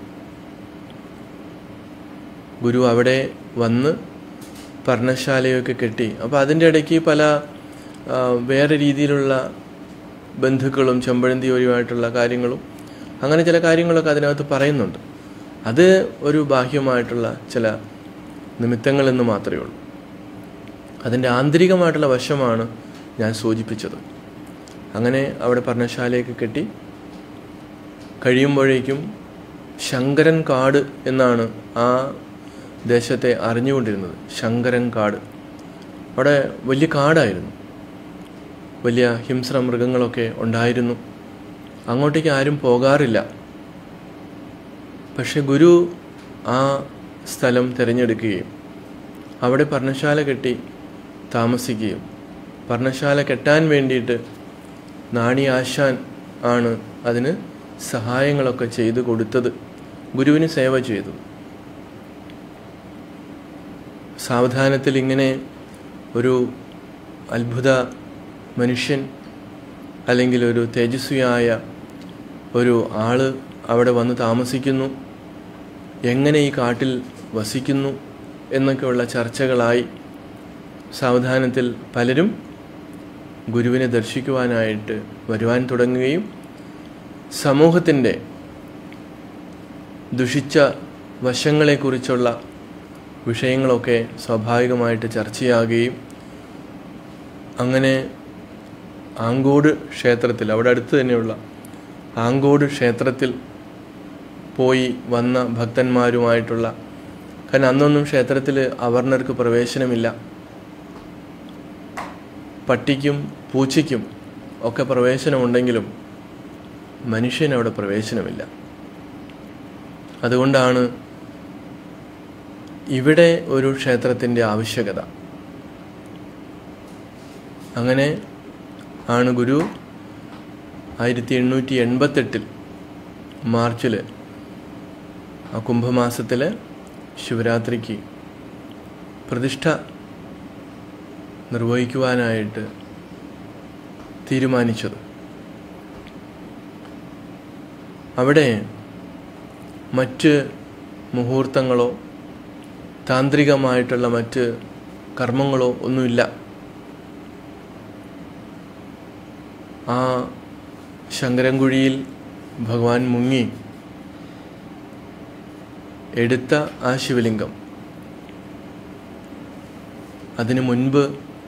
ഗുരു അവിടെ വന്ന് പർണശാലയൊക്കെ കെട്ടി അപ്പോൾ അതിൻ്റെ ഇടയ്ക്ക് പല വേറെ രീതിയിലുള്ള ബന്ധുക്കളും ചെമ്പഴന്തി വഴിയുമായിട്ടുള്ള കാര്യങ്ങളും അങ്ങനെ ചില കാര്യങ്ങളൊക്കെ അതിനകത്ത് പറയുന്നുണ്ട് അത് ഒരു ബാഹ്യമായിട്ടുള്ള ചില നിമിത്തങ്ങളെന്ന് മാത്രമേ ഉള്ളൂ അതിൻ്റെ ആന്തരികമായിട്ടുള്ള വശമാണ് ഞാൻ സൂചിപ്പിച്ചത് അങ്ങനെ അവിടെ പർണശാലയൊക്കെ കെട്ടി കഴിയുമ്പോഴേക്കും ശങ്കരൻ കാട് എന്നാണ് ആ ദേശത്തെ അറിഞ്ഞുകൊണ്ടിരുന്നത് ശങ്കരൻ കാട് അവിടെ വലിയ കാടായിരുന്നു വലിയ ഹിംസ്ര മൃഗങ്ങളൊക്കെ ഉണ്ടായിരുന്നു അങ്ങോട്ടേക്ക് ആരും പോകാറില്ല പക്ഷെ ഗുരു ആ സ്ഥലം തിരഞ്ഞെടുക്കുകയും അവിടെ പർണശാല കെട്ടി താമസിക്കുകയും പർണശാല കെട്ടാൻ വേണ്ടിയിട്ട് നാണി ആശാൻ ആണ് അതിന് സഹായങ്ങളൊക്കെ ചെയ്തു കൊടുത്തത് ഗുരുവിന് സേവ ചെയ്തു സാവധാനത്തിൽ ഇങ്ങനെ ഒരു അത്ഭുത മനുഷ്യൻ അല്ലെങ്കിൽ ഒരു തേജസ്വിയായ ഒരു ആള് അവിടെ വന്ന് താമസിക്കുന്നു എങ്ങനെ ഈ കാട്ടിൽ വസിക്കുന്നു എന്നൊക്കെയുള്ള ചർച്ചകളായി സാവധാനത്തിൽ പലരും ഗുരുവിനെ ദർശിക്കുവാനായിട്ട് വരുവാൻ തുടങ്ങുകയും സമൂഹത്തിൻ്റെ ദുഷിച്ച വശങ്ങളെക്കുറിച്ചുള്ള വിഷയങ്ങളൊക്കെ സ്വാഭാവികമായിട്ട് ചർച്ചയാകുകയും അങ്ങനെ ആങ്കോട് ക്ഷേത്രത്തിൽ അവിടെ അടുത്ത് തന്നെയുള്ള ആങ്കോട് ക്ഷേത്രത്തിൽ പോയി വന്ന ഭക്തന്മാരുമായിട്ടുള്ള കാരണം അന്നൊന്നും ക്ഷേത്രത്തിൽ അവർണർക്ക് പ്രവേശനമില്ല പട്ടിക്കും പൂച്ചയ്ക്കും ഒക്കെ പ്രവേശനമുണ്ടെങ്കിലും മനുഷ്യന് അവിടെ പ്രവേശനമില്ല അതുകൊണ്ടാണ് ഇവിടെ ഒരു ക്ഷേത്രത്തിൻ്റെ ആവശ്യകത അങ്ങനെ ആണ് ഗുരു ആയിരത്തി എണ്ണൂറ്റി എൺപത്തെട്ടിൽ മാർച്ചിൽ ആ കുംഭമാസത്തിൽ ശിവരാത്രിക്ക് പ്രതിഷ്ഠ നിർവഹിക്കുവാനായിട്ട് തീരുമാനിച്ചത് അവിടെ മറ്റ് മുഹൂർത്തങ്ങളോ താന്ത്രികമായിട്ടുള്ള മറ്റ് കർമ്മങ്ങളോ ഒന്നുമില്ല ആ ശങ്കരൻകുഴിയിൽ ഭഗവാൻ മുങ്ങി എടുത്ത ആ ശിവലിംഗം അതിനു മുൻപ്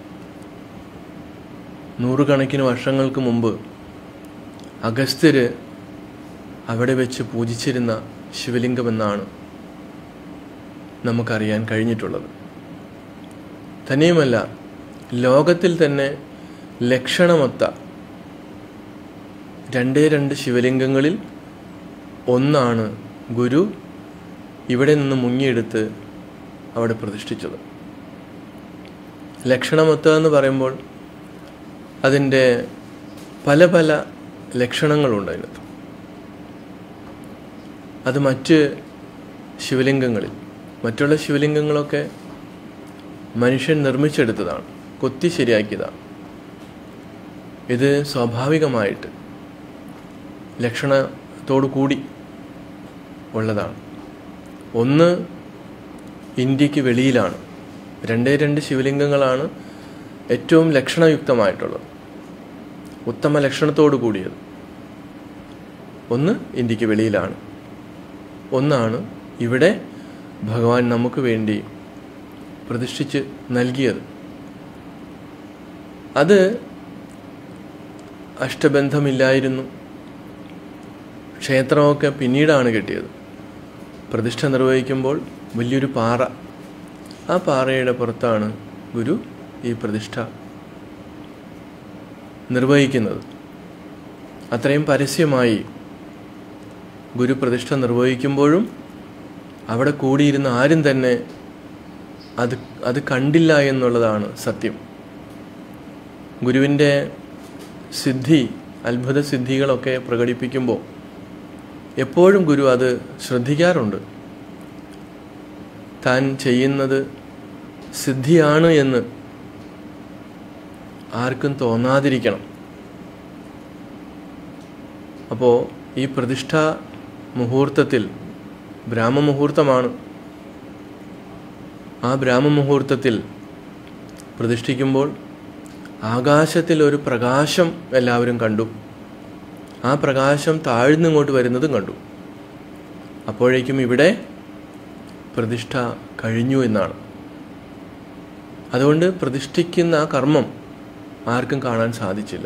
നൂറുകണക്കിന് വർഷങ്ങൾക്ക് മുമ്പ് അഗസ്ത്യര് അവിടെ വെച്ച് പൂജിച്ചിരുന്ന ശിവലിംഗമെന്നാണ് നമുക്കറിയാൻ കഴിഞ്ഞിട്ടുള്ളത് തന്നെയുമല്ല ലോകത്തിൽ തന്നെ ലക്ഷണമൊത്ത രണ്ടേ രണ്ട് ശിവലിംഗങ്ങളിൽ ഒന്നാണ് ഗുരു ഇവിടെ നിന്ന് മുങ്ങിയെടുത്ത് അവിടെ പ്രതിഷ്ഠിച്ചത് ലക്ഷണമൊത്ത എന്ന് പറയുമ്പോൾ അതിൻ്റെ പല പല ലക്ഷണങ്ങളുണ്ട് അതിനകത്ത് അത് മറ്റ് ശിവലിംഗങ്ങളിൽ മറ്റുള്ള ശിവലിംഗങ്ങളൊക്കെ മനുഷ്യൻ നിർമ്മിച്ചെടുത്തതാണ് കൊത്തി ശരിയാക്കിയതാണ് ഇത് സ്വാഭാവികമായിട്ട് ലക്ഷണത്തോടു കൂടി ഉള്ളതാണ് ഒന്ന് ഇന്ത്യക്ക് വെളിയിലാണ് രണ്ടേ രണ്ട് ശിവലിംഗങ്ങളാണ് ഏറ്റവും ലക്ഷണയുക്തമായിട്ടുള്ളത് ഉത്തമ ലക്ഷണത്തോടു കൂടിയത് ഒന്ന് ഇന്ത്യക്ക് വെളിയിലാണ് ഒന്നാണ് ഇവിടെ ഭഗവാൻ നമുക്ക് വേണ്ടി പ്രതിഷ്ഠിച്ച് നൽകിയത് അത് അഷ്ടബന്ധമില്ലായിരുന്നു ക്ഷേത്രമൊക്കെ പിന്നീടാണ് കെട്ടിയത് പ്രതിഷ്ഠ നിർവഹിക്കുമ്പോൾ വലിയൊരു പാറ ആ പാറയുടെ പുറത്താണ് ഗുരു ഈ പ്രതിഷ്ഠ നിർവഹിക്കുന്നത് അത്രയും പരസ്യമായി ഗുരു പ്രതിഷ്ഠ നിർവഹിക്കുമ്പോഴും അവിടെ കൂടിയിരുന്ന ആരും തന്നെ അത് അത് കണ്ടില്ല എന്നുള്ളതാണ് സത്യം ഗുരുവിൻ്റെ സിദ്ധി അത്ഭുത സിദ്ധികളൊക്കെ പ്രകടിപ്പിക്കുമ്പോൾ എപ്പോഴും ഗുരു അത് ശ്രദ്ധിക്കാറുണ്ട് താൻ ചെയ്യുന്നത് സിദ്ധിയാണ് എന്ന് ആർക്കും തോന്നാതിരിക്കണം അപ്പോൾ ഈ പ്രതിഷ്ഠ മുഹൂർത്തത്തിൽ ബ്രാഹ്മമുഹൂർത്തമാണ് ആ ബ്രാഹ്മമുഹൂർത്തത്തിൽ പ്രതിഷ്ഠിക്കുമ്പോൾ ആകാശത്തിൽ ഒരു പ്രകാശം എല്ലാവരും കണ്ടു ആ പ്രകാശം താഴ്ന്നിങ്ങോട്ട് വരുന്നതും കണ്ടു അപ്പോഴേക്കും ഇവിടെ പ്രതിഷ്ഠ കഴിഞ്ഞു എന്നാണ് അതുകൊണ്ട് പ്രതിഷ്ഠിക്കുന്ന ആ കർമ്മം ആർക്കും കാണാൻ സാധിച്ചില്ല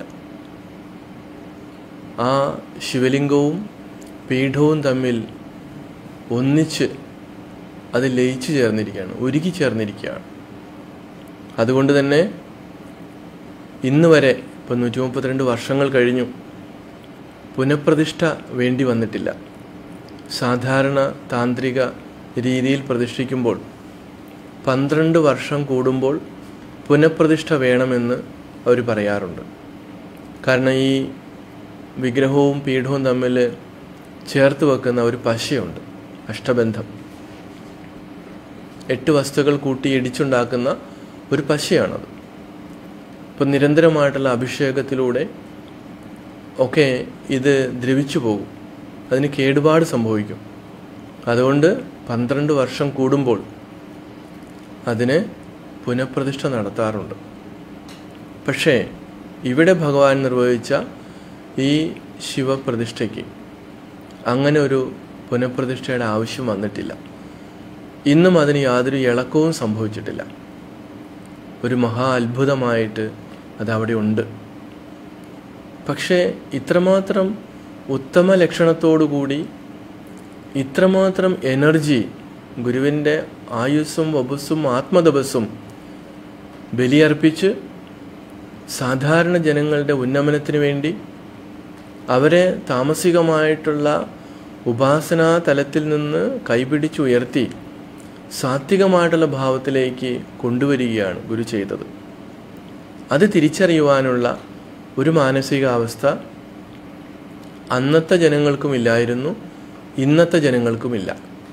ആ ശിവലിംഗവും പീഠവും തമ്മിൽ ഒന്നിച്ച് അത് ലയിച്ചു ചേർന്നിരിക്കുകയാണ് ഉരുകി ചേർന്നിരിക്കുകയാണ് അതുകൊണ്ട് തന്നെ ഇന്ന് വരെ ഇപ്പം നൂറ്റി മുപ്പത്തിരണ്ട് വർഷങ്ങൾ കഴിഞ്ഞു പുനഃപ്രതിഷ്ഠ വേണ്ടി വന്നിട്ടില്ല സാധാരണ താന്ത്രിക രീതിയിൽ പ്രതിഷ്ഠിക്കുമ്പോൾ പന്ത്രണ്ട് വർഷം കൂടുമ്പോൾ പുനഃപ്രതിഷ്ഠ വേണമെന്ന് അവർ പറയാറുണ്ട് കാരണം ഈ വിഗ്രഹവും പീഠവും തമ്മിൽ ചേർത്ത് വെക്കുന്ന ഒരു പശയുണ്ട് അഷ്ടബന്ധം എട്ട് വസ്തുക്കൾ കൂട്ടി ഇടിച്ചുണ്ടാക്കുന്ന ഒരു പശയാണത് ഇപ്പം നിരന്തരമായിട്ടുള്ള അഭിഷേകത്തിലൂടെ ഒക്കെ ഇത് ദ്രവിച്ചു പോകും അതിന് കേടുപാട് സംഭവിക്കും അതുകൊണ്ട് പന്ത്രണ്ട് വർഷം കൂടുമ്പോൾ അതിന് പുനഃപ്രതിഷ്ഠ നടത്താറുണ്ട് പക്ഷേ ഇവിടെ ഭഗവാൻ നിർവഹിച്ച ഈ ശിവപ്രതിഷ്ഠയ്ക്ക് അങ്ങനെ ഒരു പുനഃപ്രതിഷ്ഠയുടെ ആവശ്യം വന്നിട്ടില്ല ഇന്നും അതിന് യാതൊരു ഇളക്കവും സംഭവിച്ചിട്ടില്ല ഒരു മഹാ അത്ഭുതമായിട്ട് അതവിടെ ഉണ്ട് പക്ഷേ ഇത്രമാത്രം ഉത്തമ ലക്ഷണത്തോടുകൂടി ഇത്രമാത്രം എനർജി ഗുരുവിൻ്റെ ആയുസ്സും വപസ്സും ആത്മതപസ്സും ബലിയർപ്പിച്ച് സാധാരണ ജനങ്ങളുടെ ഉന്നമനത്തിന് വേണ്ടി അവരെ താമസികമായിട്ടുള്ള ഉപാസനാ തലത്തിൽ നിന്ന് കൈപിടിച്ചുയർത്തി സാത്വികമായിട്ടുള്ള ഭാവത്തിലേക്ക് കൊണ്ടുവരികയാണ് ഗുരു ചെയ്തത് അത് തിരിച്ചറിയുവാനുള്ള ഒരു മാനസികാവസ്ഥ അന്നത്തെ ജനങ്ങൾക്കുമില്ലായിരുന്നു ഇന്നത്തെ ജനങ്ങൾക്കുമില്ല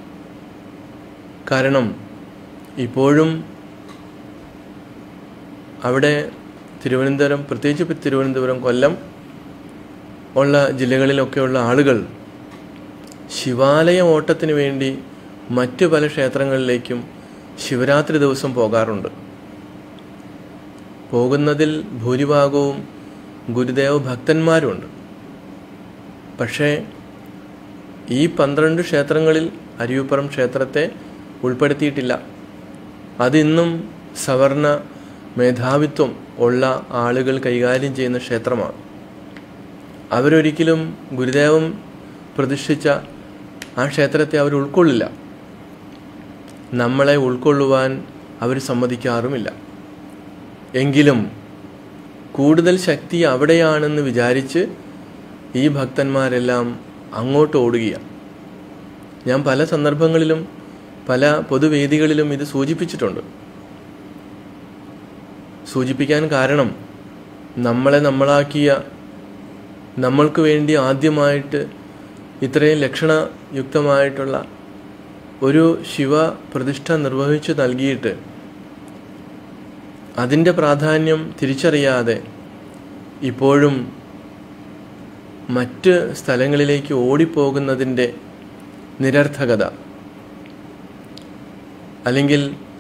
കാരണം ഇപ്പോഴും അവിടെ തിരുവനന്തപുരം പ്രത്യേകിച്ച് ഇപ്പം തിരുവനന്തപുരം കൊല്ലം ഉള്ള ജില്ലകളിലൊക്കെയുള്ള ആളുകൾ ശിവാലയ ഓട്ടത്തിന് വേണ്ടി മറ്റു പല ക്ഷേത്രങ്ങളിലേക്കും ശിവരാത്രി ദിവസം പോകാറുണ്ട് പോകുന്നതിൽ ഭൂരിഭാഗവും ഗുരുദേവ ഭക്തന്മാരുണ്ട് പക്ഷേ ഈ പന്ത്രണ്ട് ക്ഷേത്രങ്ങളിൽ അരിയുപ്പുറം ക്ഷേത്രത്തെ ഉൾപ്പെടുത്തിയിട്ടില്ല അതിന്നും സവർണ മേധാവിത്വം ഉള്ള ആളുകൾ കൈകാര്യം ചെയ്യുന്ന ക്ഷേത്രമാണ് അവരൊരിക്കലും ഗുരുദേവം പ്രതിഷ്ഠിച്ച ആ ക്ഷേത്രത്തെ അവർ ഉൾക്കൊള്ളില്ല നമ്മളെ ഉൾക്കൊള്ളുവാൻ അവർ സമ്മതിക്കാറുമില്ല എങ്കിലും കൂടുതൽ ശക്തി അവിടെയാണെന്ന് വിചാരിച്ച് ഈ ഭക്തന്മാരെല്ലാം അങ്ങോട്ട് ഓടുകയാണ് ഞാൻ പല സന്ദർഭങ്ങളിലും പല പൊതുവേദികളിലും ഇത് സൂചിപ്പിച്ചിട്ടുണ്ട് സൂചിപ്പിക്കാൻ കാരണം നമ്മളെ നമ്മളാക്കിയ നമ്മൾക്ക് വേണ്ടി ആദ്യമായിട്ട് ഇത്രയും ലക്ഷണയുക്തമായിട്ടുള്ള ഒരു ശിവ പ്രതിഷ്ഠ നിർവഹിച്ചു നൽകിയിട്ട് അതിൻ്റെ പ്രാധാന്യം തിരിച്ചറിയാതെ ഇപ്പോഴും മറ്റ് സ്ഥലങ്ങളിലേക്ക് ഓടിപ്പോകുന്നതിൻ്റെ നിരർത്ഥകത അല്ലെങ്കിൽ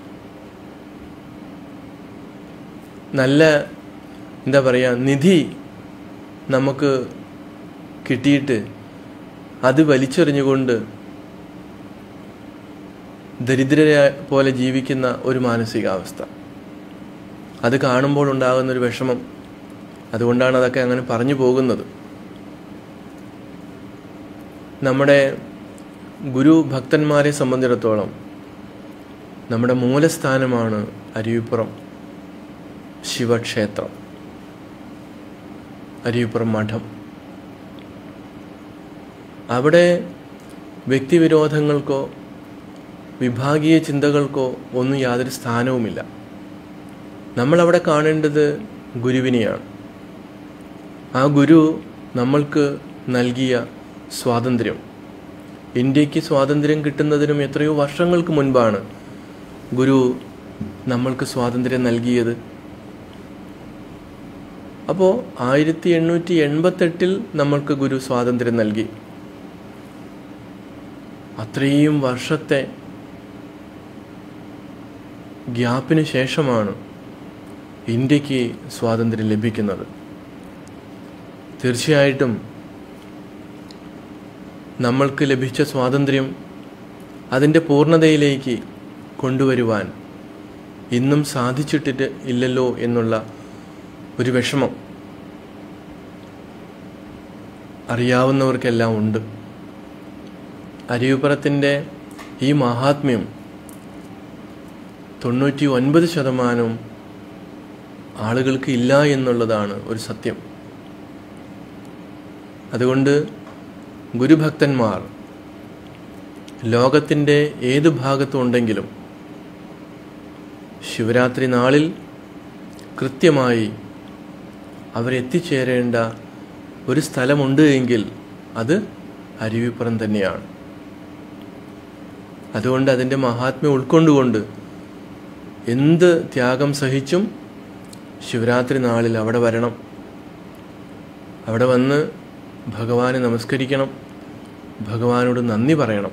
നല്ല എന്താ പറയുക നിധി നമുക്ക് കിട്ടിയിട്ട് അത് വലിച്ചെറിഞ്ഞുകൊണ്ട് ദരിദ്രരെ പോലെ ജീവിക്കുന്ന ഒരു മാനസികാവസ്ഥ അത് കാണുമ്പോൾ ഉണ്ടാകുന്ന ഒരു വിഷമം അതുകൊണ്ടാണ് അതൊക്കെ അങ്ങനെ പറഞ്ഞു പോകുന്നത് നമ്മുടെ ഗുരു ഭക്തന്മാരെ സംബന്ധിച്ചിടത്തോളം നമ്മുടെ മൂലസ്ഥാനമാണ് അരുവിപ്പുറം ശിവക്ഷേത്രം അരുവിപ്പുറം മഠം അവിടെ വ്യക്തിവിരോധങ്ങൾക്കോ വിഭാഗീയ ചിന്തകൾക്കോ ഒന്നും യാതൊരു സ്ഥാനവുമില്ല നമ്മളവിടെ കാണേണ്ടത് ഗുരുവിനെയാണ് ആ ഗുരു നമ്മൾക്ക് നൽകിയ സ്വാതന്ത്ര്യം ഇന്ത്യക്ക് സ്വാതന്ത്ര്യം കിട്ടുന്നതിനും എത്രയോ വർഷങ്ങൾക്ക് മുൻപാണ് ഗുരു നമ്മൾക്ക് സ്വാതന്ത്ര്യം നൽകിയത് അപ്പോൾ ആയിരത്തി എണ്ണൂറ്റി എൺപത്തെട്ടിൽ നമ്മൾക്ക് ഗുരു സ്വാതന്ത്ര്യം നൽകി അത്രയും വർഷത്തെ ഗ്യാപ്പിന് ശേഷമാണ് ഇന്ത്യക്ക് സ്വാതന്ത്ര്യം ലഭിക്കുന്നത് തീർച്ചയായിട്ടും നമ്മൾക്ക് ലഭിച്ച സ്വാതന്ത്ര്യം അതിൻ്റെ പൂർണ്ണതയിലേക്ക് കൊണ്ടുവരുവാൻ ഇന്നും സാധിച്ചിട്ടിട്ട് ഇല്ലല്ലോ എന്നുള്ള ഒരു വിഷമം അറിയാവുന്നവർക്കെല്ലാം ഉണ്ട് അരിയുപ്പുറത്തിൻ്റെ ഈ മഹാത്മ്യം തൊണ്ണൂറ്റി ഒൻപത് ശതമാനം ആളുകൾക്ക് ഇല്ല എന്നുള്ളതാണ് ഒരു സത്യം അതുകൊണ്ട് ഗുരുഭക്തന്മാർ ലോകത്തിൻ്റെ ഏത് ഭാഗത്തും ഉണ്ടെങ്കിലും ശിവരാത്രി നാളിൽ കൃത്യമായി അവരെത്തിച്ചേരേണ്ട ഒരു സ്ഥലമുണ്ട് എങ്കിൽ അത് അരുവിപ്പുറം തന്നെയാണ് അതുകൊണ്ട് അതിൻ്റെ മഹാത്മ്യം ഉൾക്കൊണ്ടുകൊണ്ട് എന്ത് ത്യാഗം സഹിച്ചും ശിവരാത്രി നാളിൽ അവിടെ വരണം അവിടെ വന്ന് ഭഗവാനെ നമസ്കരിക്കണം ഭഗവാനോട് നന്ദി പറയണം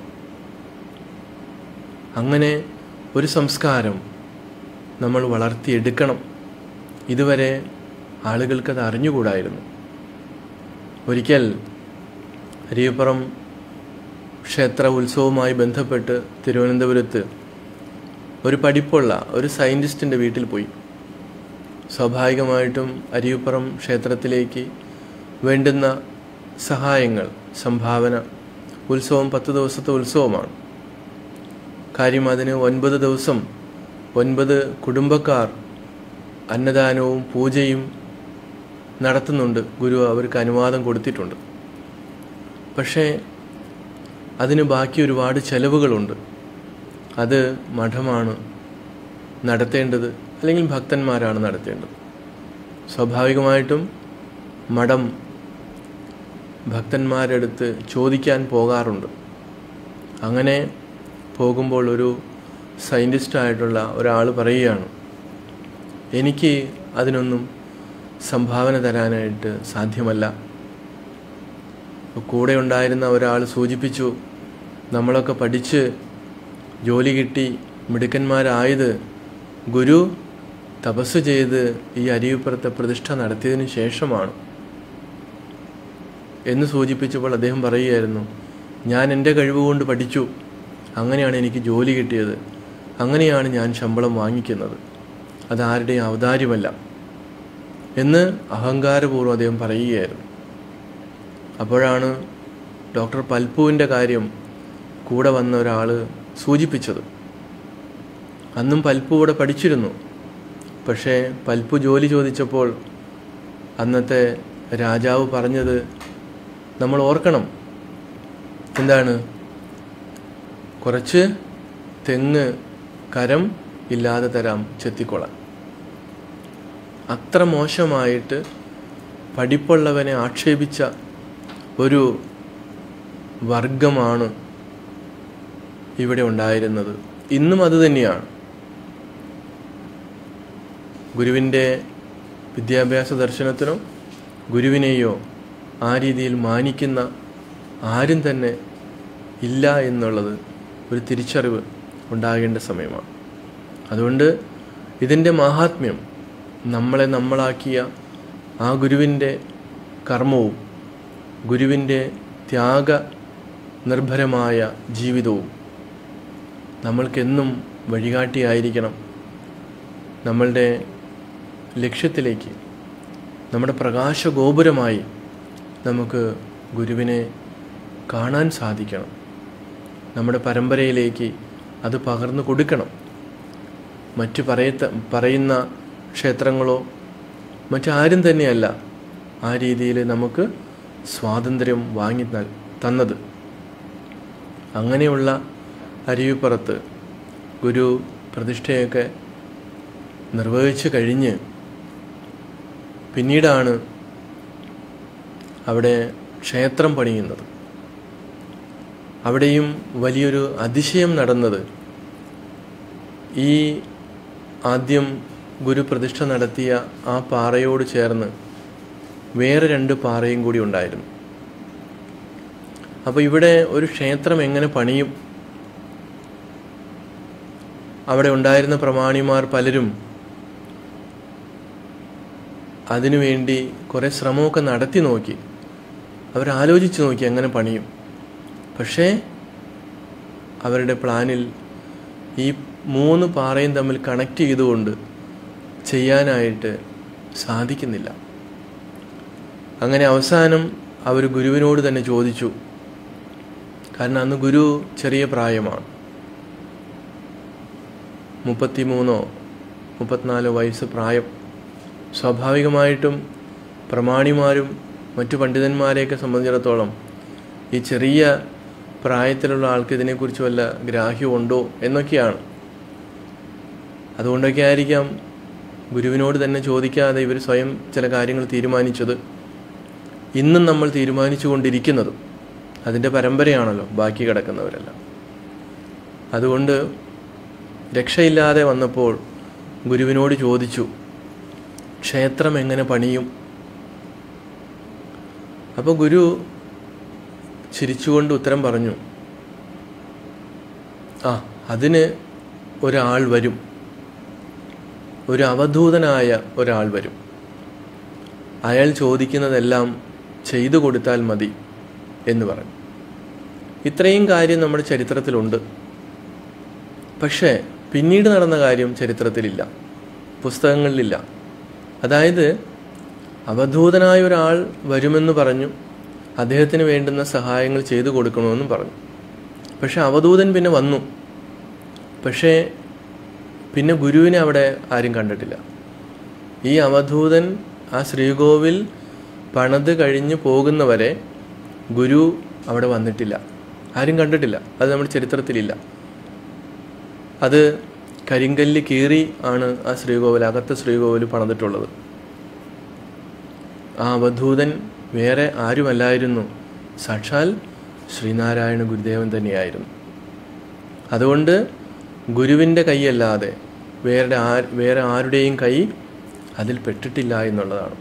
അങ്ങനെ ഒരു സംസ്കാരം നമ്മൾ വളർത്തിയെടുക്കണം ഇതുവരെ ആളുകൾക്കത് അറിഞ്ഞുകൂടായിരുന്നു ഒരിക്കൽ അരിയപ്പുറം ക്ഷേത്ര ഉത്സവവുമായി ബന്ധപ്പെട്ട് തിരുവനന്തപുരത്ത് ഒരു പഠിപ്പുള്ള ഒരു സയൻറ്റിസ്റ്റിൻ്റെ വീട്ടിൽ പോയി സ്വാഭാവികമായിട്ടും അരിയുപ്പുറം ക്ഷേത്രത്തിലേക്ക് വേണ്ടുന്ന സഹായങ്ങൾ സംഭാവന ഉത്സവം പത്ത് ദിവസത്തെ ഉത്സവമാണ് കാര്യം അതിന് ഒൻപത് ദിവസം ഒൻപത് കുടുംബക്കാർ അന്നദാനവും പൂജയും നടത്തുന്നുണ്ട് ഗുരു അവർക്ക് അനുവാദം കൊടുത്തിട്ടുണ്ട് പക്ഷേ അതിന് ബാക്കി ഒരുപാട് ചെലവുകളുണ്ട് അത് മഠമാണ് നടത്തേണ്ടത് അല്ലെങ്കിൽ ഭക്തന്മാരാണ് നടത്തേണ്ടത് സ്വാഭാവികമായിട്ടും മഠം ഭക്തന്മാരെടുത്ത് ചോദിക്കാൻ പോകാറുണ്ട് അങ്ങനെ പോകുമ്പോൾ ഒരു സയൻറ്റിസ്റ്റായിട്ടുള്ള ഒരാൾ പറയുകയാണ് എനിക്ക് അതിനൊന്നും സംഭാവന തരാനായിട്ട് സാധ്യമല്ല കൂടെ ഉണ്ടായിരുന്ന ഒരാൾ സൂചിപ്പിച്ചു നമ്മളൊക്കെ പഠിച്ച് ജോലി കിട്ടി മിടുക്കന്മാരായത് ഗുരു തപസ് ചെയ്ത് ഈ അരിയുപ്പുറത്തെ പ്രതിഷ്ഠ നടത്തിയതിനു ശേഷമാണ് എന്ന് സൂചിപ്പിച്ചപ്പോൾ അദ്ദേഹം പറയുകയായിരുന്നു ഞാൻ എൻ്റെ കഴിവുകൊണ്ട് പഠിച്ചു അങ്ങനെയാണ് എനിക്ക് ജോലി കിട്ടിയത് അങ്ങനെയാണ് ഞാൻ ശമ്പളം വാങ്ങിക്കുന്നത് അതാരുടെയും ഔദാര്യമല്ല എന്ന് അഹങ്കാരപൂർവ്വം അദ്ദേഹം പറയുകയായിരുന്നു അപ്പോഴാണ് ഡോക്ടർ പൽപ്പുവിൻ്റെ കാര്യം കൂടെ വന്ന ഒരാൾ സൂചിപ്പിച്ചത് അന്നും പൽപ്പു ഇവിടെ പഠിച്ചിരുന്നു പക്ഷേ പൽപ്പു ജോലി ചോദിച്ചപ്പോൾ അന്നത്തെ രാജാവ് പറഞ്ഞത് നമ്മൾ ഓർക്കണം എന്താണ് കുറച്ച് തെങ്ങ് കരം ഇല്ലാതെ തരാം ചെത്തിക്കൊള്ളാം അത്ര മോശമായിട്ട് പഠിപ്പുള്ളവനെ ആക്ഷേപിച്ച ഒരു വർഗമാണ് ഇവിടെ ഉണ്ടായിരുന്നത് ഇന്നും അത് തന്നെയാണ് ഗുരുവിൻ്റെ വിദ്യാഭ്യാസ ദർശനത്തിനോ ഗുരുവിനെയോ ആ രീതിയിൽ മാനിക്കുന്ന ആരും തന്നെ ഇല്ല എന്നുള്ളത് ഒരു തിരിച്ചറിവ് ഉണ്ടാകേണ്ട സമയമാണ് അതുകൊണ്ട് ഇതിൻ്റെ മാഹാത്മ്യം നമ്മളെ നമ്മളാക്കിയ ആ ഗുരുവിൻ്റെ കർമ്മവും ഗുരുവിൻ്റെ ത്യാഗ നിർഭരമായ ജീവിതവും നമ്മൾക്കെന്നും വഴികാട്ടിയായിരിക്കണം നമ്മളുടെ ലക്ഷ്യത്തിലേക്ക് നമ്മുടെ പ്രകാശഗോപുരമായി നമുക്ക് ഗുരുവിനെ കാണാൻ സാധിക്കണം നമ്മുടെ പരമ്പരയിലേക്ക് അത് പകർന്നു കൊടുക്കണം മറ്റു പറയത്ത പറയുന്ന ക്ഷേത്രങ്ങളോ മറ്റാരും തന്നെയല്ല ആ രീതിയിൽ നമുക്ക് സ്വാതന്ത്ര്യം വാങ്ങി നൽ- തന്നത് അങ്ങനെയുള്ള അരുവിപ്പുറത്ത് ഗുരു പ്രതിഷ്ഠയൊക്കെ നിർവഹിച്ചു കഴിഞ്ഞ് പിന്നീടാണ് അവിടെ ക്ഷേത്രം പണിയുന്നത് അവിടെയും വലിയൊരു അതിശയം നടന്നത് ഈ ആദ്യം ഗുരു പ്രതിഷ്ഠ നടത്തിയ ആ പാറയോട് ചേർന്ന് വേറെ രണ്ട് പാറയും കൂടി ഉണ്ടായിരുന്നു അപ്പോൾ ഇവിടെ ഒരു ക്ഷേത്രം എങ്ങനെ പണിയും അവിടെ ഉണ്ടായിരുന്ന പ്രമാണിമാർ പലരും അതിനുവേണ്ടി കുറേ ശ്രമമൊക്കെ നടത്തി നോക്കി അവരാലോചിച്ച് നോക്കി എങ്ങനെ പണിയും പക്ഷേ അവരുടെ പ്ലാനിൽ ഈ മൂന്ന് പാറയും തമ്മിൽ കണക്ട് ചെയ്തുകൊണ്ട് ചെയ്യാനായിട്ട് സാധിക്കുന്നില്ല അങ്ങനെ അവസാനം അവർ ഗുരുവിനോട് തന്നെ ചോദിച്ചു കാരണം അന്ന് ഗുരു ചെറിയ പ്രായമാണ് മുപ്പത്തിമൂന്നോ മുപ്പത്തിനാലോ വയസ്സ് പ്രായം സ്വാഭാവികമായിട്ടും പ്രമാണിമാരും മറ്റു പണ്ഡിതന്മാരെയൊക്കെ സംബന്ധിച്ചിടത്തോളം ഈ ചെറിയ പ്രായത്തിലുള്ള ആൾക്ക് ഇതിനെക്കുറിച്ച് വല്ല ഗ്രാഹ്യമുണ്ടോ എന്നൊക്കെയാണ് അതുകൊണ്ടൊക്കെ ആയിരിക്കാം ഗുരുവിനോട് തന്നെ ചോദിക്കാതെ ഇവർ സ്വയം ചില കാര്യങ്ങൾ തീരുമാനിച്ചത് ഇന്നും നമ്മൾ തീരുമാനിച്ചു കൊണ്ടിരിക്കുന്നതും അതിൻ്റെ പരമ്പരയാണല്ലോ ബാക്കി കിടക്കുന്നവരെല്ലാം അതുകൊണ്ട് രക്ഷയില്ലാതെ വന്നപ്പോൾ ഗുരുവിനോട് ചോദിച്ചു ക്ഷേത്രം എങ്ങനെ പണിയും അപ്പോൾ ഗുരു ചിരിച്ചുകൊണ്ട് ഉത്തരം പറഞ്ഞു ആ അതിന് ഒരാൾ വരും ഒരു അവധൂതനായ ഒരാൾ വരും അയാൾ ചോദിക്കുന്നതെല്ലാം ചെയ്തു കൊടുത്താൽ മതി എന്ന് പറഞ്ഞു ഇത്രയും കാര്യം നമ്മുടെ ചരിത്രത്തിലുണ്ട് പക്ഷേ പിന്നീട് നടന്ന കാര്യം ചരിത്രത്തിലില്ല പുസ്തകങ്ങളിലില്ല അതായത് അവധൂതനായ ഒരാൾ വരുമെന്ന് പറഞ്ഞു അദ്ദേഹത്തിന് വേണ്ടുന്ന സഹായങ്ങൾ ചെയ്തു കൊടുക്കണമെന്നും പറഞ്ഞു പക്ഷെ അവധൂതൻ പിന്നെ വന്നു പക്ഷേ പിന്നെ ഗുരുവിനെ അവിടെ ആരും കണ്ടിട്ടില്ല ഈ അവധൂതൻ ആ ശ്രീകോവിൽ പണിത് കഴിഞ്ഞ് പോകുന്നവരെ ഗുരു അവിടെ വന്നിട്ടില്ല ആരും കണ്ടിട്ടില്ല അത് നമ്മുടെ ചരിത്രത്തിലില്ല അത് കരിങ്കല്ല് കീറി ആണ് ആ ശ്രീകോവിൽ അകത്തെ ശ്രീകോവിൽ പണിതിട്ടുള്ളത് ആ അവധൂതൻ വേറെ ആരുമല്ലായിരുന്നു സാക്ഷാൽ ശ്രീനാരായണ ഗുരുദേവൻ തന്നെയായിരുന്നു അതുകൊണ്ട് ഗുരുവിൻ്റെ കൈയല്ലാതെ വേറെ ആ വേറെ ആരുടെയും കൈ അതിൽ പെട്ടിട്ടില്ല എന്നുള്ളതാണ്